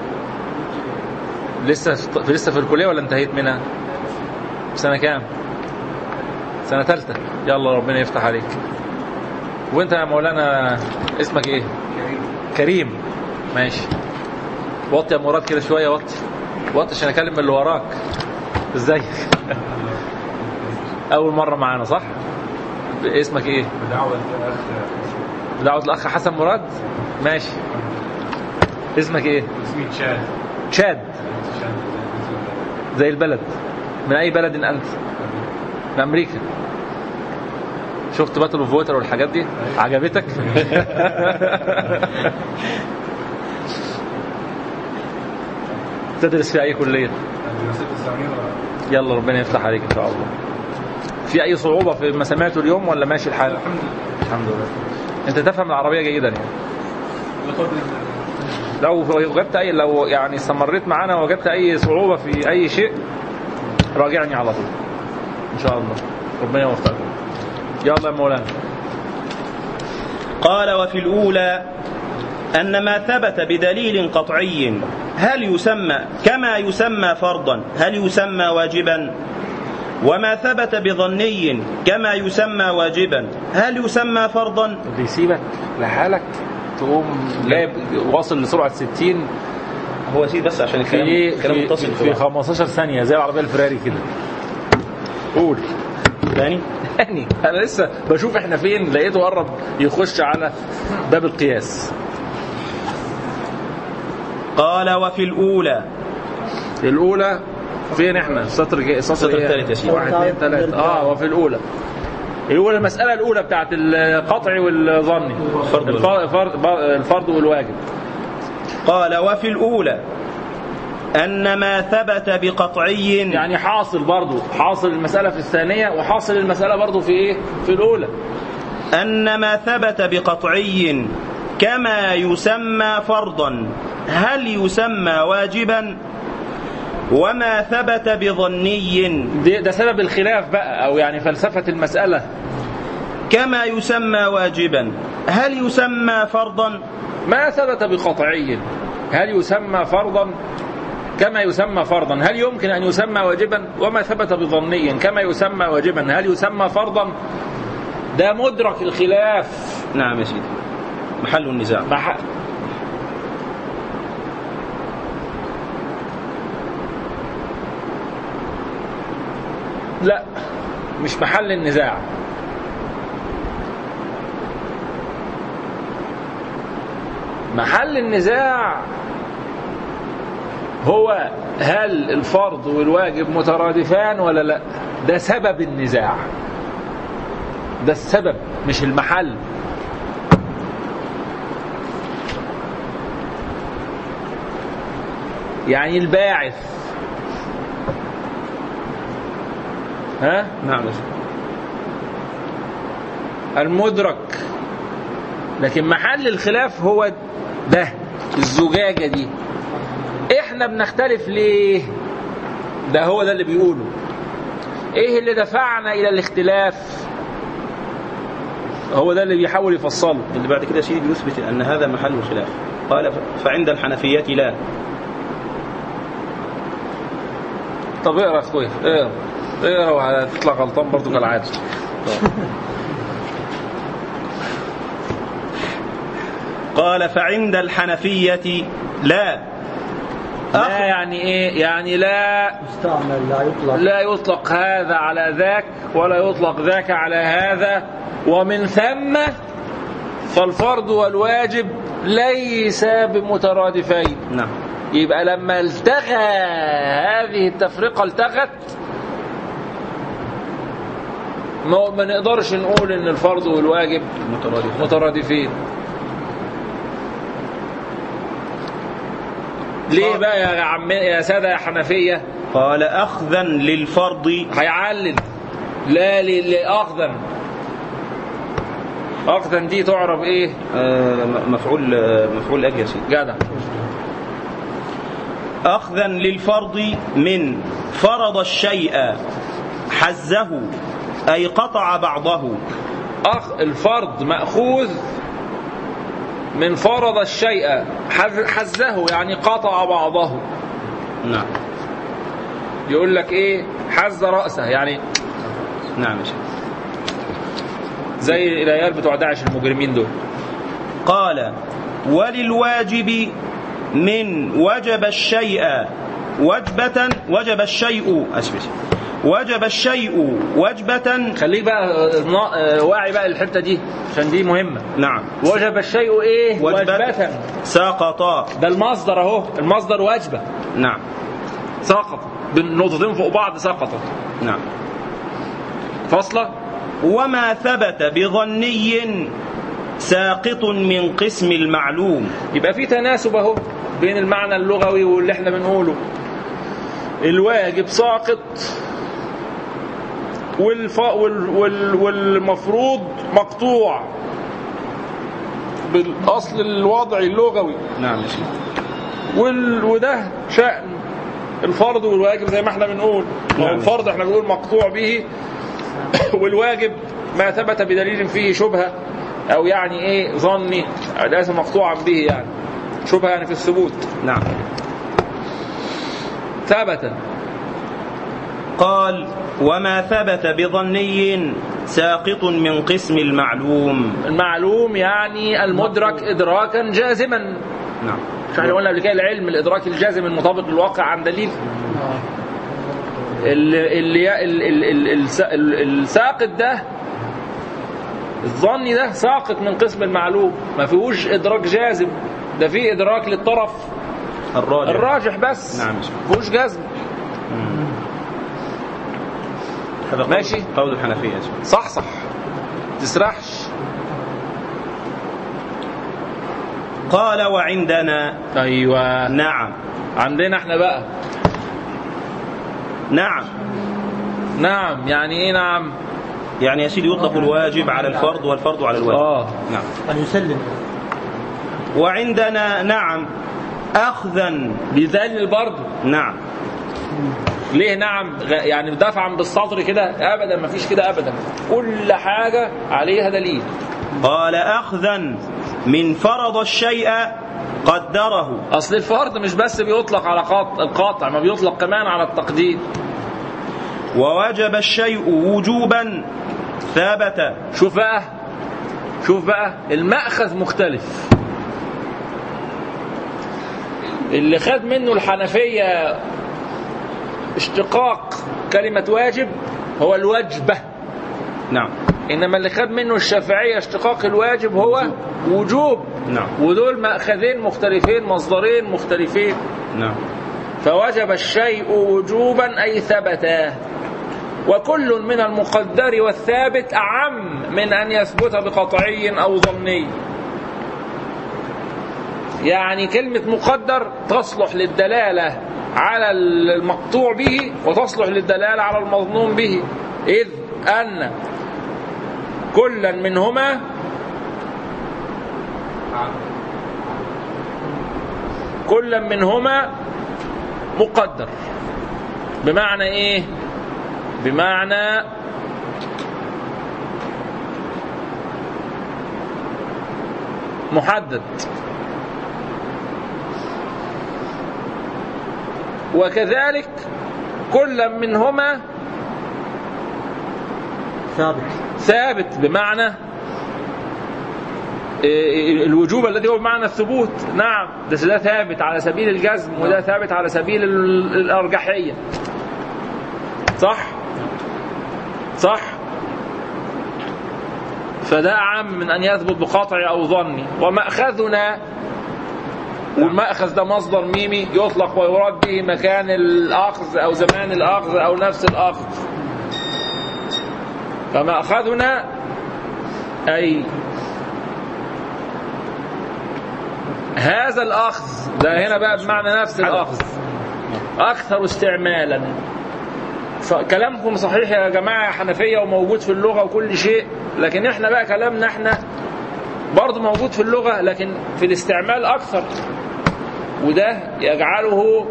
[SPEAKER 1] لسه في لسه في الكليه ولا انتهيت منها في سنه كام سنه ثالثه يلا ربنا يفتح عليك وانت يا مولانا اسمك ايه كريم ماشي وطي يا مراد كده شويه وطي وطي عشان اكلم اللي وراك ازيك اول مره معانا صح اسمك ايه
[SPEAKER 3] بدعوة
[SPEAKER 1] دعوة الاخ حسن مراد ماشي اسمك ايه
[SPEAKER 3] اسمي تشاد
[SPEAKER 1] تشاد زي البلد من اي بلد انت من امريكا شفت باتل اوف ووتر والحاجات دي عجبتك تدرس في اي كليه
[SPEAKER 3] الدراسات الإسلامية
[SPEAKER 1] يلا ربنا يفتح عليك ان شاء الله في اي صعوبه في ما سمعته اليوم ولا ماشي الحال
[SPEAKER 3] الحمد لله
[SPEAKER 1] الحمد لله انت تفهم العربيه جيدا يعني
[SPEAKER 3] بقدر
[SPEAKER 1] لو وجدت اي لو يعني استمريت معانا وجدت اي صعوبه في اي شيء راجعني على طول ان شاء الله ربنا يوفقك يلا يا مولانا
[SPEAKER 7] قال وفي الأولى أن ما ثبت بدليل قطعي هل يسمى كما يسمى فرضا هل يسمى واجبا وما ثبت بظني كما يسمى واجبا هل يسمى فرضا
[SPEAKER 1] بيسيبك لحالك تقوم جايب واصل لسرعه 60
[SPEAKER 7] هو سيد بس عشان الكلام
[SPEAKER 1] في
[SPEAKER 7] الكلام
[SPEAKER 1] في,
[SPEAKER 7] متصل
[SPEAKER 1] في 15 ثانيه زي العربيه الفراري كده قول
[SPEAKER 7] ثاني
[SPEAKER 1] يعني انا لسه بشوف احنا فين لقيته قرب يخش على باب القياس
[SPEAKER 7] قال وفي الأولى
[SPEAKER 1] الاولى فين احنا سطر جاي سطر,
[SPEAKER 7] السطر
[SPEAKER 1] إيه؟
[SPEAKER 7] الثالث يا سيدي.
[SPEAKER 1] واحد اثنين ثلاثة اه وفي الاولى الاولى المسألة الاولى بتاعت القطع والظني
[SPEAKER 7] الفرض
[SPEAKER 1] الف- الفرض الفرض والواجب
[SPEAKER 7] قال وفي الأولى أن ما ثبت بقطعي
[SPEAKER 1] يعني حاصل برضو حاصل المسألة في الثانية وحاصل المسألة برضو في ايه في الاولى
[SPEAKER 7] أن ما ثبت بقطعي كما يسمى فرضا هل يسمى واجبا وما ثبت بظني
[SPEAKER 1] ده, ده سبب الخلاف بقى او يعني فلسفة المسألة
[SPEAKER 7] كما يسمى واجبا هل يسمى فرضا
[SPEAKER 1] ما ثبت بقطعي هل يسمى فرضا كما يسمى فرضا هل يمكن أن يسمى واجبا وما ثبت بظني كما يسمى واجبا هل يسمى فرضا ده مدرك الخلاف
[SPEAKER 7] نعم يا سيدي محل النزاع
[SPEAKER 1] مع لا مش محل النزاع محل النزاع هو هل الفرض والواجب مترادفان ولا لا ده سبب النزاع ده السبب مش المحل يعني الباعث ها
[SPEAKER 7] نعم يا سيدي
[SPEAKER 1] المدرك لكن محل الخلاف هو ده الزجاجة دي احنا بنختلف ليه ده هو ده اللي بيقوله ايه اللي دفعنا الى الاختلاف هو ده اللي بيحاول يفصله
[SPEAKER 7] اللي بعد كده يا سيدي بيثبت أن هذا محل الخلاف قال ف- فعند الحنفية لا
[SPEAKER 1] طب اقرا يا اخويا اقرا اقرا وهتطلع غلطان برضو كالعاده
[SPEAKER 7] قال فعند الحنفية لا
[SPEAKER 1] لا يعني ايه يعني لا
[SPEAKER 2] مستعمل لا يطلق
[SPEAKER 1] لا يطلق هذا على ذاك ولا يطلق ذاك على هذا ومن ثم فالفرض والواجب ليس بمترادفين
[SPEAKER 7] نعم
[SPEAKER 1] يبقى لما التغى هذه التفرقة التغت ما ما نقدرش نقول ان الفرض والواجب
[SPEAKER 7] مترادف
[SPEAKER 1] مترادفين ليه بقى يا عم يا ساده يا حنفيه
[SPEAKER 7] قال أخذا للفرض
[SPEAKER 1] هيعلل لا ل- لاخذا اخذا دي تعرف ايه
[SPEAKER 7] آه، م- مفعول آه، مفعول أجل يا سيدي
[SPEAKER 1] جدع
[SPEAKER 7] أخذا للفرض من فرض الشيء حزه أي قطع بعضه
[SPEAKER 1] أخ الفرض مأخوذ من فرض الشيء حز- حزه يعني قطع بعضه
[SPEAKER 7] نعم
[SPEAKER 1] يقول لك ايه حز رأسه يعني
[SPEAKER 7] نعم يا سيدي
[SPEAKER 1] زي العيال بتوع داعش المجرمين دول
[SPEAKER 7] قال وللواجب من وجب الشيء وجبة وجب الشيء أسف أسف. وجب الشيء وجبة
[SPEAKER 1] خليك بقى نا- آه، واعي بقى الحته دي عشان دي مهمه
[SPEAKER 7] نعم
[SPEAKER 1] وجب الشيء ايه
[SPEAKER 7] وجبة
[SPEAKER 1] وجبة
[SPEAKER 7] سقط
[SPEAKER 1] ده المصدر اهو المصدر وجبه
[SPEAKER 7] نعم
[SPEAKER 1] سقط نقطتين فوق بعض سقطت
[SPEAKER 7] نعم
[SPEAKER 1] فاصلة
[SPEAKER 7] وما ثبت بظني ساقط من قسم المعلوم
[SPEAKER 1] يبقى في تناسب اهو بين المعنى اللغوي واللي احنا بنقوله الواجب ساقط والف... وال... وال... والمفروض مقطوع بالاصل الوضعي اللغوي
[SPEAKER 7] نعم يا شيخ
[SPEAKER 1] وال... وده شأن الفرض والواجب زي ما احنا بنقول ما هو
[SPEAKER 7] نعم.
[SPEAKER 1] الفرض احنا بنقول مقطوع به والواجب ما ثبت بدليل فيه شبهة او يعني ايه ظني ليس مقطوعا به يعني شبهة يعني في الثبوت
[SPEAKER 7] نعم
[SPEAKER 1] ثبت
[SPEAKER 7] قال وما ثبت بظني ساقط من قسم المعلوم
[SPEAKER 1] المعلوم يعني المدرك ادراكا جازما
[SPEAKER 7] نعم
[SPEAKER 1] مش احنا قلنا قبل كده العلم الادراك الجازم المطابق للواقع عن دليل اللي اللي ال- ال- ال- الس- ال- الساقط ده الظني ده ساقط من قسم المعلوم ما فيهوش ادراك جازم ده فيه ادراك للطرف
[SPEAKER 7] الراجح
[SPEAKER 1] الراجح بس
[SPEAKER 7] نعم يا شيخ.
[SPEAKER 1] ما فيهوش جزم
[SPEAKER 7] هذا قول-
[SPEAKER 1] ماشي.
[SPEAKER 7] قول الحنفية يا شيخ.
[SPEAKER 1] صح صح تسرحش
[SPEAKER 7] قال وعندنا
[SPEAKER 1] ايوه
[SPEAKER 7] نعم
[SPEAKER 1] عندنا احنا بقى
[SPEAKER 7] نعم
[SPEAKER 1] نعم يعني ايه نعم
[SPEAKER 7] يعني يا سيدي يطلق الواجب على الفرض والفرض على الواجب
[SPEAKER 1] اه
[SPEAKER 7] نعم
[SPEAKER 2] أن يسلم
[SPEAKER 7] وعندنا نعم أخذا
[SPEAKER 1] بيدلل برضه
[SPEAKER 7] نعم
[SPEAKER 1] ليه نعم غ- يعني دفعا بالصدر كده ابدا ما فيش كده ابدا كل حاجه عليها دليل
[SPEAKER 7] قال أخذا من فرض الشيء قدره
[SPEAKER 1] اصل الفرض مش بس بيطلق على قاط- القاطع ما بيطلق كمان على التقدير
[SPEAKER 7] ووجب الشيء وجوبا ثبت
[SPEAKER 1] شوف بقى شوف بقى المأخذ مختلف اللي خد منه الحنفية اشتقاق كلمة واجب هو الوجبة
[SPEAKER 7] نعم
[SPEAKER 1] إنما اللي خد منه الشافعية اشتقاق الواجب هو وجوب
[SPEAKER 7] نعم
[SPEAKER 1] ودول مأخذين مختلفين مصدرين مختلفين
[SPEAKER 7] نعم
[SPEAKER 1] فوجب الشيء وجوبا أي ثبتا وكل من المقدر والثابت أعم من أن يثبت بقطعي أو ظني يعني كلمة مقدر تصلح للدلالة على المقطوع به وتصلح للدلالة على المظنون به إذ أن كلا منهما كلا منهما مقدر بمعنى ايه بمعنى محدد وكذلك كل منهما
[SPEAKER 2] ثابت
[SPEAKER 1] ثابت بمعنى إيه، الوجوب الذي هو بمعنى الثبوت نعم ده ده ثابت على سبيل الجزم وده ثابت على سبيل ال- الأرجحية صح صح فده أعم من أن يثبت بقطع أو ظني ومأخذنا والمأخذ ده مصدر ميمي يطلق ويراد به مكان الأخذ أو زمان الأخذ أو نفس الأخذ فمأخذنا أي هذا الأخذ ده هنا بقى بمعنى نفس الأخذ أكثر استعمالا فكلامكم صحيح يا جماعة يا حنفية وموجود في اللغة وكل شيء لكن احنا بقى كلامنا احنا برضه موجود في اللغة لكن في الاستعمال أكثر وده يجعله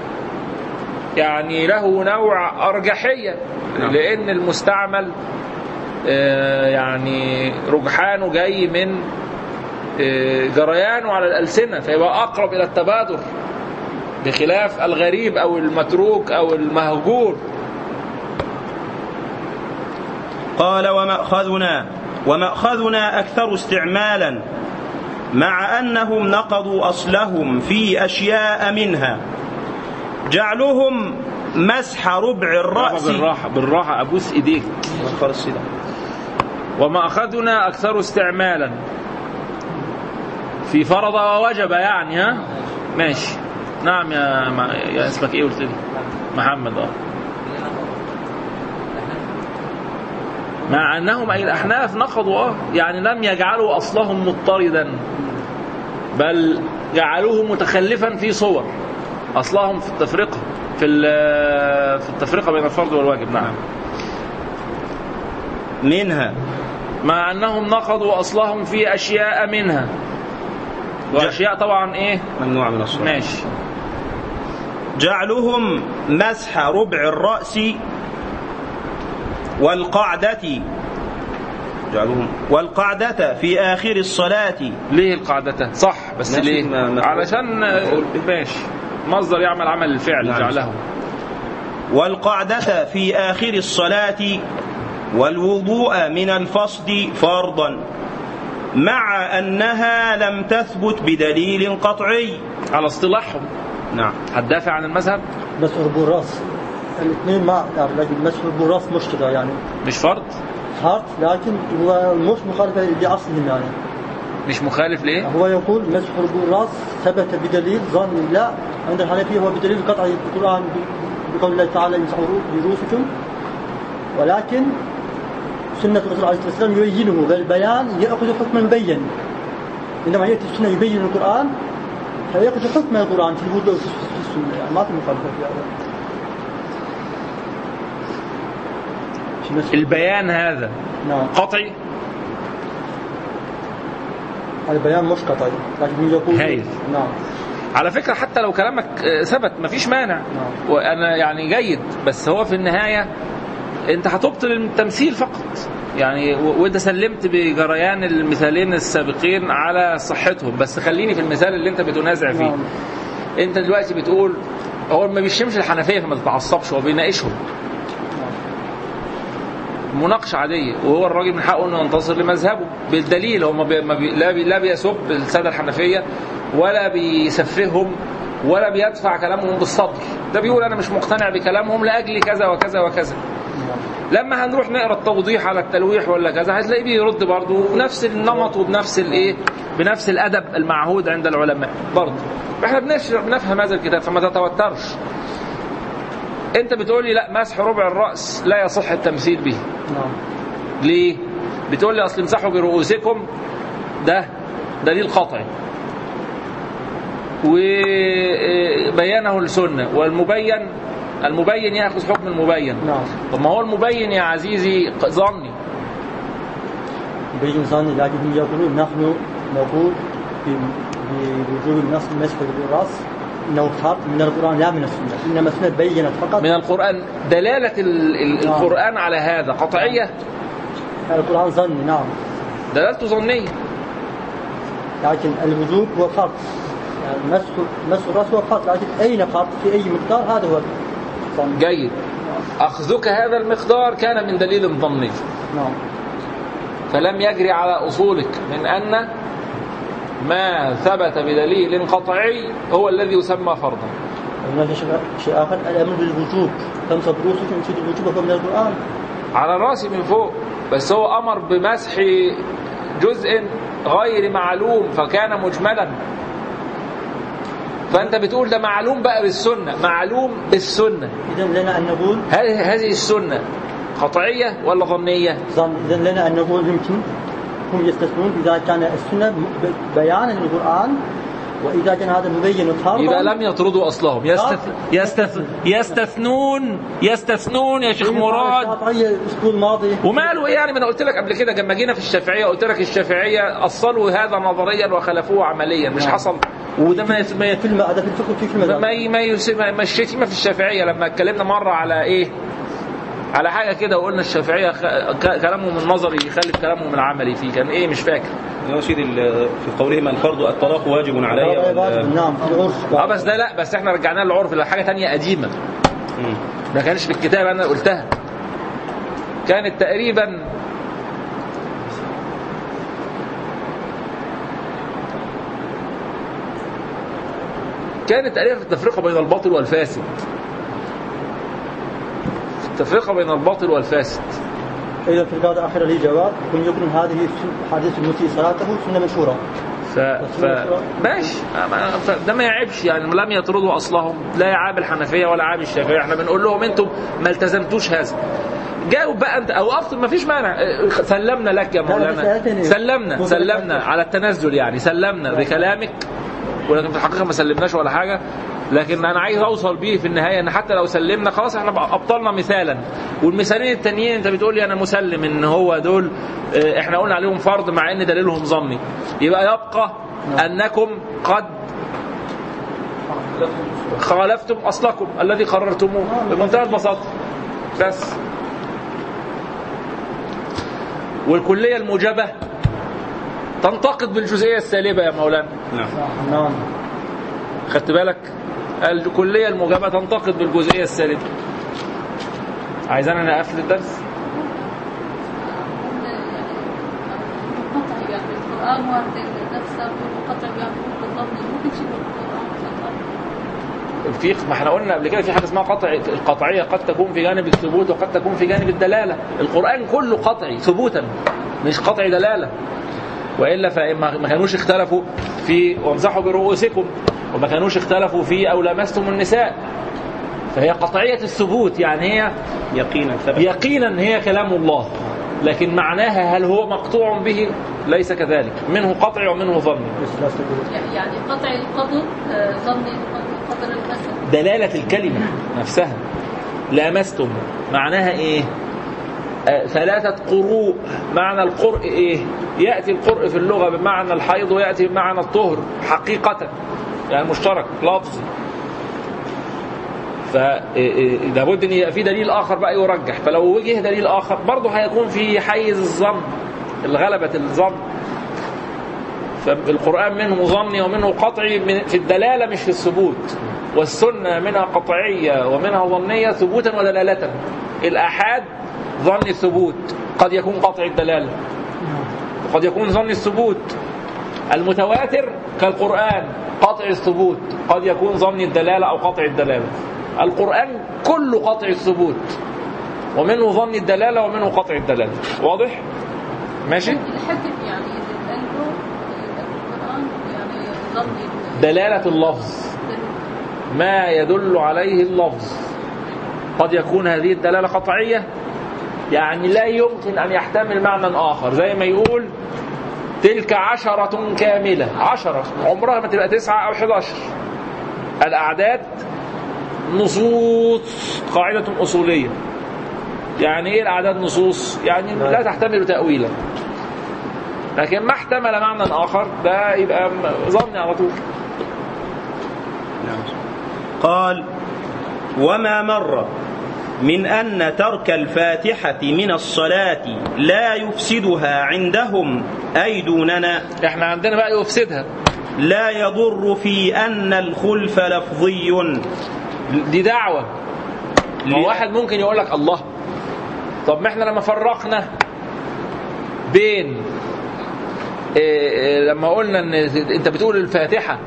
[SPEAKER 1] يعني له نوع أرجحية
[SPEAKER 7] نعم.
[SPEAKER 1] لأن المستعمل آه، يعني رجحانه جاي من آه، جريانه على الألسنة فيبقى أقرب إلى التبادر بخلاف الغريب أو المتروك أو المهجور
[SPEAKER 7] قال ومأخذنا ومأخذنا أكثر استعمالا مع أنهم نقضوا أصلهم في أشياء منها جعلهم مسح ربع الرأس
[SPEAKER 1] بالراحة بالراحة أبوس إيديك
[SPEAKER 7] خلاص كده.
[SPEAKER 1] وما أخذنا أكثر استعمالا في فرض ووجب يعني ها ماشي نعم يا, ما يا اسمك ايه قلت لي محمد اه مع انهم اي الاحناف نقضوا اه يعني لم يجعلوا اصلهم مضطردا بل جعلوه متخلفا في صور اصلهم في التفرقه في ال- في التفرقه بين الفرض والواجب نعم
[SPEAKER 7] منها
[SPEAKER 1] مع انهم نقضوا اصلهم في اشياء منها واشياء طبعا ايه
[SPEAKER 7] ممنوع من الصلاة
[SPEAKER 1] ماشي
[SPEAKER 7] جعلهم مسح ربع الرأس والقعدة جعلهم والقعدة في آخر الصلاة
[SPEAKER 1] ليه القاعدة صح بس
[SPEAKER 7] ماشي،
[SPEAKER 1] ليه
[SPEAKER 7] ما- ما-
[SPEAKER 1] علشان
[SPEAKER 7] مفعول به.
[SPEAKER 1] ماشي مصدر يعمل عمل الفعل
[SPEAKER 7] نعم.
[SPEAKER 1] جعله
[SPEAKER 7] والقعدة في آخر الصلاة والوضوء من الفصد فرضا مع أنها لم تثبت بدليل قطعي
[SPEAKER 1] على اصطلاحهم
[SPEAKER 7] نعم
[SPEAKER 1] هتدافع عن المذهب
[SPEAKER 2] مسح ربو الراس الاثنين مع يعني لكن مسح ربو الراس مش كده يعني
[SPEAKER 1] مش فرض
[SPEAKER 2] فرض لكن هو مش مخالفة لأصلهم يعني
[SPEAKER 1] مش مخالف ليه
[SPEAKER 2] هو يقول مسح ربو الراس ثبت بدليل ظن لا عند الحنفية هو بدليل قطعي في القرآن ب- بقول الله تعالى امسحوا برؤوسكم ولكن سنة الرسول عليه الصلاة والسلام يبينه بالبيان يأخذ حكما مبين عندما يأتي السنة يبين القرآن فيأخذ حكم القرآن في الوضوء وفي في السنة يعني ما في مخالفة في هذا في مسح
[SPEAKER 1] البيان هذا
[SPEAKER 2] نعم
[SPEAKER 1] قطعي
[SPEAKER 2] البيان مش قطعي لكن يقول
[SPEAKER 1] هايل.
[SPEAKER 2] نعم
[SPEAKER 1] على فكرة حتى لو كلامك آه، ثبت مفيش مانع
[SPEAKER 2] نعم.
[SPEAKER 1] وأنا يعني جيد بس هو في النهاية أنت هتبطل التمثيل فقط يعني و- وانت سلمت بجريان المثالين السابقين على صحتهم بس خليني في المثال اللي انت بتنازع فيه
[SPEAKER 2] نعم.
[SPEAKER 1] انت دلوقتي بتقول هو ما بيشتمش الحنفيه فما تتعصبش هو بيناقشهم مناقشه عاديه وهو الراجل من حقه انه ينتصر لمذهبه بالدليل هو ما بي ما بي لا, بي لا بيسب الساده الحنفيه ولا بيسفههم ولا بيدفع كلامهم بالصدر ده بيقول انا مش مقتنع بكلامهم لاجل كذا وكذا وكذا لما هنروح نقرا التوضيح على التلويح ولا كذا هتلاقيه بيرد برضه بنفس النمط وبنفس الايه بنفس الادب المعهود عند العلماء برضه احنا بنشرح بنفهم هذا الكتاب فما تتوترش انت بتقول لي لا مسح ربع الراس لا يصح التمثيل به
[SPEAKER 2] نعم
[SPEAKER 1] ليه بتقول لي اصل امسحوا برؤوسكم ده دليل قطعي وبيانه السنه والمبين المبين ياخذ حكم المبين
[SPEAKER 2] نعم
[SPEAKER 1] طب ما هو المبين يا عزيزي ظني
[SPEAKER 2] بيجي ظني لكن هم يقولون نحن نقول ب- بوجوب النص مسح بالراس انه فرق من القران لا من السنه انما السنه بينت فقط
[SPEAKER 1] من القران دلاله ال- ال-
[SPEAKER 2] نعم.
[SPEAKER 1] القران على هذا قطعيه
[SPEAKER 2] القران ظني نعم
[SPEAKER 1] دلالته ظنيه
[SPEAKER 2] لكن الوجوب هو فرض يعني مسح مسح الراس هو فرض لكن اين فرض في اي مقدار هذا هو ظن
[SPEAKER 1] جيد اخذك هذا المقدار كان من دليل ظني
[SPEAKER 2] نعم
[SPEAKER 1] فلم يجري على اصولك من ان ما ثبت بدليل قطعي هو الذي يسمى فرضا
[SPEAKER 2] هناك شيء شيء اخر الامر بالوجوب تمسح برؤوسكم يفيد الوجوب هو من القران
[SPEAKER 1] على الراس من فوق بس هو امر بمسح جزء غير معلوم فكان مجملا فانت بتقول ده معلوم بقى بالسنه معلوم بالسنه
[SPEAKER 2] اذا لنا ان نقول
[SPEAKER 1] هل هذه السنه قطعيه ولا ظنيه
[SPEAKER 2] ظن اذا لنا ان نقول يمكن هم يستثنون اذا كان السنه ب- بيانا للقران واذا كان هذا مبين فرضا
[SPEAKER 1] يبقى لم يطردوا اصلهم يستث... يستث... يستثنون يستثنون يا شيخ مراد
[SPEAKER 2] الشافعيه الاسبوع الماضي
[SPEAKER 1] وماله ايه يعني ما انا قلت لك قبل كده لما جينا في الشافعيه قلت لك الشافعيه اصلوا هذا نظريا وخلفوه عمليا مش
[SPEAKER 2] نعم.
[SPEAKER 1] حصل وده ما ما
[SPEAKER 2] في الم... هذا في الفقه في
[SPEAKER 1] ما
[SPEAKER 2] المذهب
[SPEAKER 1] ما ما, يس- ما ما الشتيمه في الشافعيه لما اتكلمنا مره على ايه على حاجه كده وقلنا الشافعيه خ... ك- كلامهم النظري يخالف كلامهم العملي فيه كان ايه مش فاكر
[SPEAKER 7] يا سيدي ال- في قولهما الفرض الطلاق واجب علي
[SPEAKER 2] هذا
[SPEAKER 7] ولا-
[SPEAKER 2] واجب، نعم في العرف
[SPEAKER 1] اه بس ده لا بس احنا رجعناه للعرف لحاجه تانية قديمه
[SPEAKER 7] مم.
[SPEAKER 1] ما كانش في الكتاب انا قلتها كانت تقريبا كانت تقريبا في التفرقه بين الباطل والفاسد في التفرقه بين الباطل والفاسد
[SPEAKER 2] اذا في القاعده الاخيره لي جواب يكون يكون هذه السن- حديث المسيء صلاته سنه مشهوره
[SPEAKER 1] ف... ف... ماشي ما- ف- ده ما يعيبش يعني لم يطردوا اصلهم لا يعاب الحنفيه ولا عاب الشافعيه احنا بنقول لهم انتم ما التزمتوش هذا جاوب بقى انت او افضل ما فيش مانع اه، سلمنا لك يا
[SPEAKER 2] لا، لا،
[SPEAKER 1] مولانا
[SPEAKER 2] سألتني.
[SPEAKER 1] سلمنا
[SPEAKER 2] ممكن
[SPEAKER 1] سلمنا
[SPEAKER 2] أسألك.
[SPEAKER 1] على التنزل يعني سلمنا بكلامك ولكن في الحقيقه ما سلمناش ولا حاجه لكن انا عايز اوصل بيه في النهايه ان حتى لو سلمنا خلاص احنا بقى ابطلنا مثالا والمثالين التانيين انت بتقول لي انا مسلم ان هو دول اه، احنا قلنا عليهم فرض مع ان دليلهم ظني يبقى يبقى انكم قد خالفتم اصلكم الذي قررتموه بمنتهى البساطه بس والكليه الموجبه تنتقد بالجزئيه السالبه يا مولانا
[SPEAKER 7] نعم
[SPEAKER 2] نعم
[SPEAKER 1] خدت بالك الكليه الموجبه تنتقد بالجزئيه السالبه عايزان انا اقفل الدرس
[SPEAKER 4] قطعي يعني القرآن وارد نفسه قطعي يعني بالضبط ممكن شيء بالقرآن
[SPEAKER 1] في ما احنا قلنا قبل كده في حاجه اسمها قطع القطعيه قد تكون في جانب الثبوت وقد تكون في جانب الدلاله القران كله قطعي ثبوتا مش قطعي دلاله والا فما ما كانوش اختلفوا في وامسحوا برؤوسكم وما كانوش اختلفوا في او لمستم النساء فهي قطعيه الثبوت يعني هي
[SPEAKER 7] يقينا ثبت
[SPEAKER 1] يقينا هي كلام الله لكن معناها هل هو مقطوع به ليس كذلك منه قطعي ومنه ظني
[SPEAKER 4] يعني قطعي القدر آه، ظني قدر المثل
[SPEAKER 1] دلالة الكلمة نفسها لامستم معناها ايه آه، ثلاثة قروء معنى القرء ايه يأتي القرء في اللغة بمعنى الحيض ويأتي بمعنى الطهر حقيقة يعني مشترك لفظي فلابد ان يبقى في دليل اخر بقى يرجح فلو وجه دليل اخر برضه هيكون في حيز الظن الغلبة الظن فالقرآن منه ظني ومنه قطعي من- في الدلالة مش في الثبوت والسنة منها قطعية ومنها ظنية ثبوتا ودلالة الآحاد ظني الثبوت قد يكون قطعي الدلالة وقد يكون ظني الثبوت المتواتر كالقرآن قطع الثبوت قد يكون ظني الدلالة أو قطع الدلالة القرآن كله قطع الثبوت ومنه ظني الدلالة ومنه قطع الدلالة واضح؟ ماشي؟
[SPEAKER 4] الحكم يعني لأنه القرآن يعني ظني
[SPEAKER 1] دلالة اللفظ ما يدل عليه اللفظ قد يكون هذه الدلالة قطعية يعني لا يمكن أن يحتمل معنى آخر زي ما يقول تلك عشرة كاملة عشرة عمرها ما تبقى تسعة أو 11 الأعداد نصوص قاعدة أصولية يعني إيه الأعداد نصوص؟ يعني لا تحتمل تأويلا لكن ما احتمل معنى آخر ده يبقى ظني على طول
[SPEAKER 7] قال وما مر من أن ترك الفاتحة من الصلاة لا يفسدها عندهم أي دوننا
[SPEAKER 1] احنا عندنا بقى يفسدها
[SPEAKER 7] لا يضر في أن الخلف لفظي
[SPEAKER 1] دي دعوة ما هو واحد ممكن يقول لك الله طب ما احنا لما فرقنا بين إيه إيه لما قلنا ان انت بتقول الفاتحة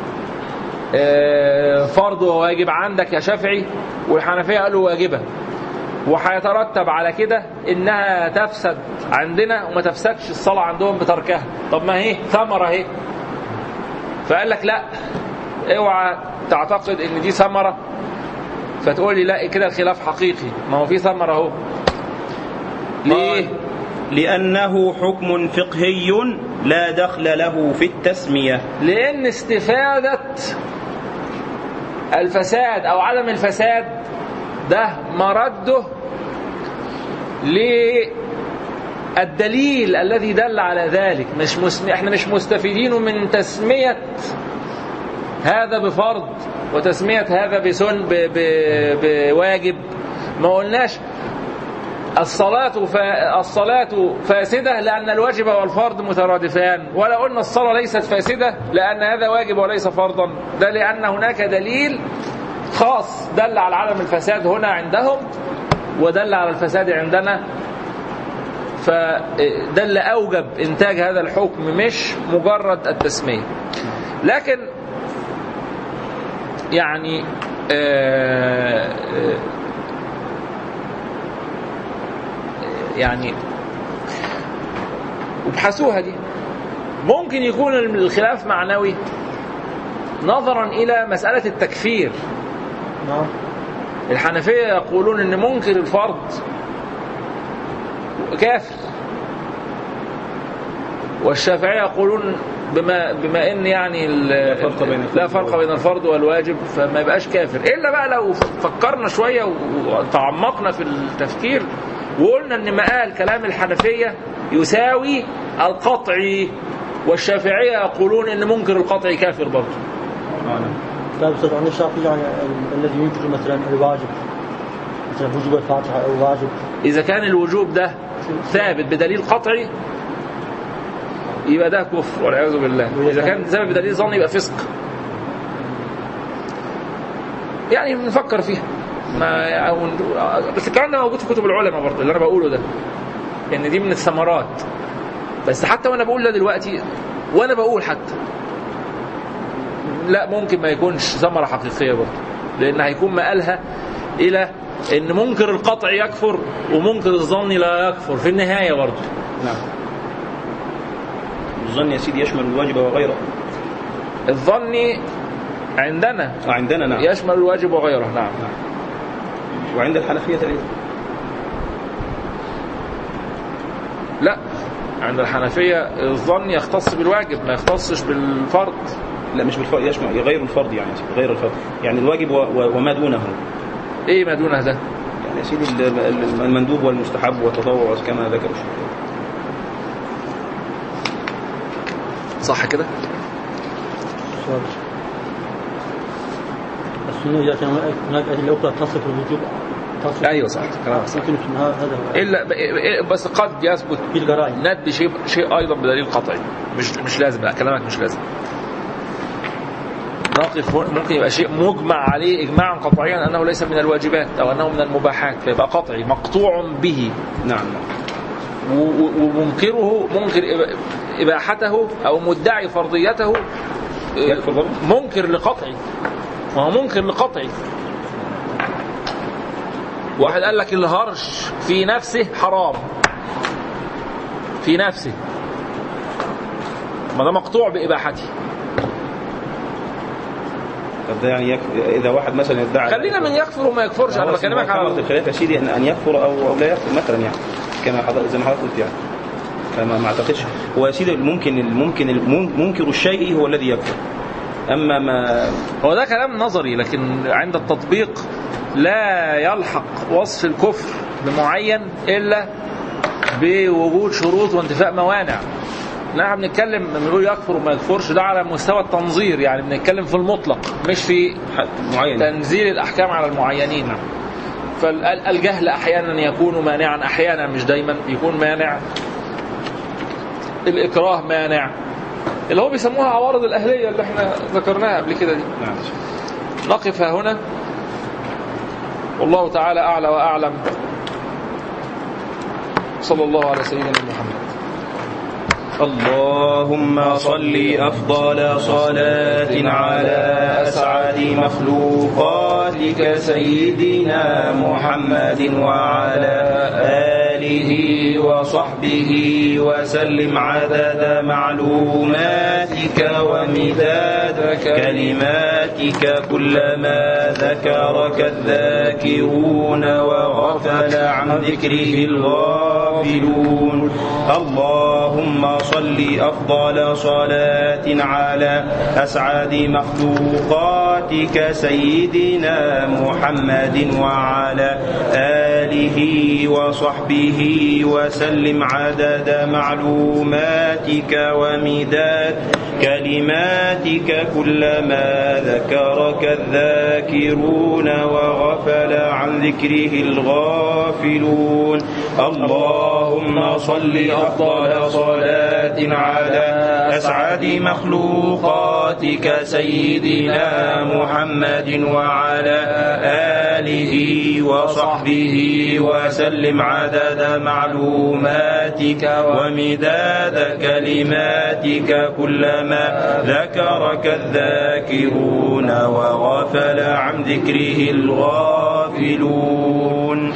[SPEAKER 1] إيه فرض وواجب عندك يا شافعي والحنفية قالوا واجبة وهيترتب على كده انها تفسد عندنا وما تفسدش الصلاة عندهم بتركها طب ما هي ثمرة اهي فقال لك لا اوعى تعتقد ان دي ثمرة فتقول لي لا كده الخلاف حقيقي ما هو في ثمرة اهو ليه؟
[SPEAKER 7] لأنه حكم فقهي لا دخل له في التسمية
[SPEAKER 1] لأن استفادة الفساد أو عدم الفساد ده مرده للدليل الذي دل على ذلك مش مسم... احنا مش مستفيدين من تسمية هذا بفرض وتسمية هذا بسن ب... ب... بواجب ما قلناش الصلاة ف... الصلاة فاسدة لأن الواجب والفرض مترادفان ولا قلنا الصلاة ليست فاسدة لأن هذا واجب وليس فرضا ده لأن هناك دليل خاص دل على عدم الفساد هنا عندهم ودل على الفساد عندنا فده اللي أوجب إنتاج هذا الحكم مش مجرد التسمية لكن يعني آه آه يعني وابحثوها دي ممكن يكون الخلاف معنوي نظرا إلى مسألة التكفير
[SPEAKER 2] نعم
[SPEAKER 1] الحنفية يقولون ان منكر الفرض كافر والشافعية يقولون بما بما ان يعني ال-
[SPEAKER 7] لا فرق بين الفرض
[SPEAKER 1] لا فرق بين الفرض والواجب فما يبقاش كافر الا بقى لو فكرنا شويه وتعمقنا في التفكير وقلنا ان مقال كلام الحنفيه يساوي القطعي والشافعيه يقولون ان منكر القطعي كافر برضه
[SPEAKER 2] طيب استاذ عن الشافعي يعني ال- الذي ينكر مثلا الواجب مثلا وجوب الفاتحه او واجب
[SPEAKER 1] إذا كان الوجوب ده ثابت بدليل قطعي يبقى ده كفر والعياذ بالله إذا كان ثابت بدليل ظني يبقى فسق يعني بنفكر فيها ما بس الكلام ده موجود في كتب العلماء برضه اللي انا بقوله ده ان دي من الثمرات بس حتى وانا بقول ده دلوقتي وانا بقول حتى لا ممكن ما يكونش ثمره حقيقيه برضه لان هيكون مآلها الى ان منكر القطع يكفر ومنكر الظن لا يكفر في النهايه برضه
[SPEAKER 7] نعم الظن يا سيدي يشمل الواجب وغيره
[SPEAKER 1] الظن عندنا
[SPEAKER 7] وعندنا نعم
[SPEAKER 1] يشمل الواجب وغيره نعم
[SPEAKER 7] وعند الحنفية أيضا
[SPEAKER 1] لا عند الحنفيه الظن يختص بالواجب ما يختصش بالفرض
[SPEAKER 7] لا مش بالفرض يشمل غير الفرض يعني يا سيدي، غير الفرض يعني الواجب و- و- وما دونه
[SPEAKER 1] ايه ما دونه ده
[SPEAKER 7] يعني يا سيدي ال- ال- المندوب والمستحب والتطوع كما ذكر الشيخ
[SPEAKER 1] صح كده
[SPEAKER 2] سؤال. السنه اذا كان هناك- هناك ادله اخرى تصف الوجوب تصف
[SPEAKER 1] ايوه صح كلامك صح
[SPEAKER 2] يمكن في هذا هذا هو
[SPEAKER 1] الا ب- إيه- بس قد يثبت
[SPEAKER 2] في القرائن
[SPEAKER 1] ند شيء شيء ايضا بدليل قطعي مش مش لازم لا كلامك مش لازم نقف هنا- ممكن يبقى شيء مجمع عليه اجماعا قطعيا انه ليس من الواجبات او انه من المباحات فيبقى قطعي مقطوع به
[SPEAKER 7] نعم
[SPEAKER 1] و- و- ومنكره منكر إب- اباحته او مدعي فرضيته
[SPEAKER 7] يكفر برضه؟
[SPEAKER 1] منكر لقطعي ما هو منكر لقطعي واحد قال لك الهرش في نفسه حرام في نفسه ما ده مقطوع بإباحته
[SPEAKER 7] طب ده يعني يك... إذا واحد مثلا يدعي
[SPEAKER 1] خلينا من يكفر وما يكفرش انا
[SPEAKER 7] هو
[SPEAKER 1] بكلمك
[SPEAKER 7] ثمرة
[SPEAKER 1] على
[SPEAKER 7] الخلاف يا سيدي أن أن يكفر أو أو لا يكفر مثلا يعني كما حضر... زي ما حضرتك قلت يعني فما ما اعتقدش هو يا سيدي ممكن ممكن منكر الشيء هو الذي يكفر اما ما
[SPEAKER 1] هو ده كلام نظري لكن عند التطبيق لا يلحق وصف الكفر بمعين الا بوجود شروط وانتفاء موانع لا احنا بنتكلم لما بنقول يكفر وما يكفرش ده على مستوى التنظير يعني بنتكلم في المطلق مش في
[SPEAKER 7] حد معين
[SPEAKER 1] تنزيل الاحكام على المعينين فالجهل احيانا يكون مانعا احيانا مش دايما يكون مانع الاكراه مانع اللي هو بيسموها عوارض الاهليه اللي احنا ذكرناها قبل كده دي
[SPEAKER 7] نعم
[SPEAKER 1] نقف ها هنا والله تعالى اعلى واعلم صلى الله على سيدنا محمد
[SPEAKER 7] اللهم صل أفضل صلاة على أسعد مخلوقاتك سيدنا محمد وعلى آله وصحبه وسلم عدد معلوماتك ومداد كلماتك كلما ذكرك الذاكرون وغفل عن ذكره الغافلون اللهم صل أفضل صلاة على أسعد مخلوقاتك سيدنا محمد وعلى آله وصحبه وسلم عدد معلوماتك ومداد كلماتك كلما ذكرك الذاكرون وغفل عن ذكره الغافلون اللهم صل أفضل صلاة على أسعد مخلوقاتك سيدنا محمد وعلى آله وصحبه وسلم عدد معلوماتك ومداد كلماتك كلما ذكرك الذاكرون وغفل عن ذكره الغافلون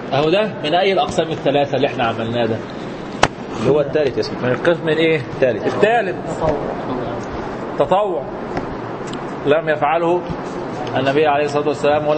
[SPEAKER 1] اهو ده من اي الاقسام الثلاثه اللي احنا عملناه ده
[SPEAKER 7] اللي هو الثالث يا سيدي
[SPEAKER 1] من القسم الايه
[SPEAKER 7] الثالث
[SPEAKER 1] الثالث تطوع لم يفعله النبي عليه الصلاه والسلام ولا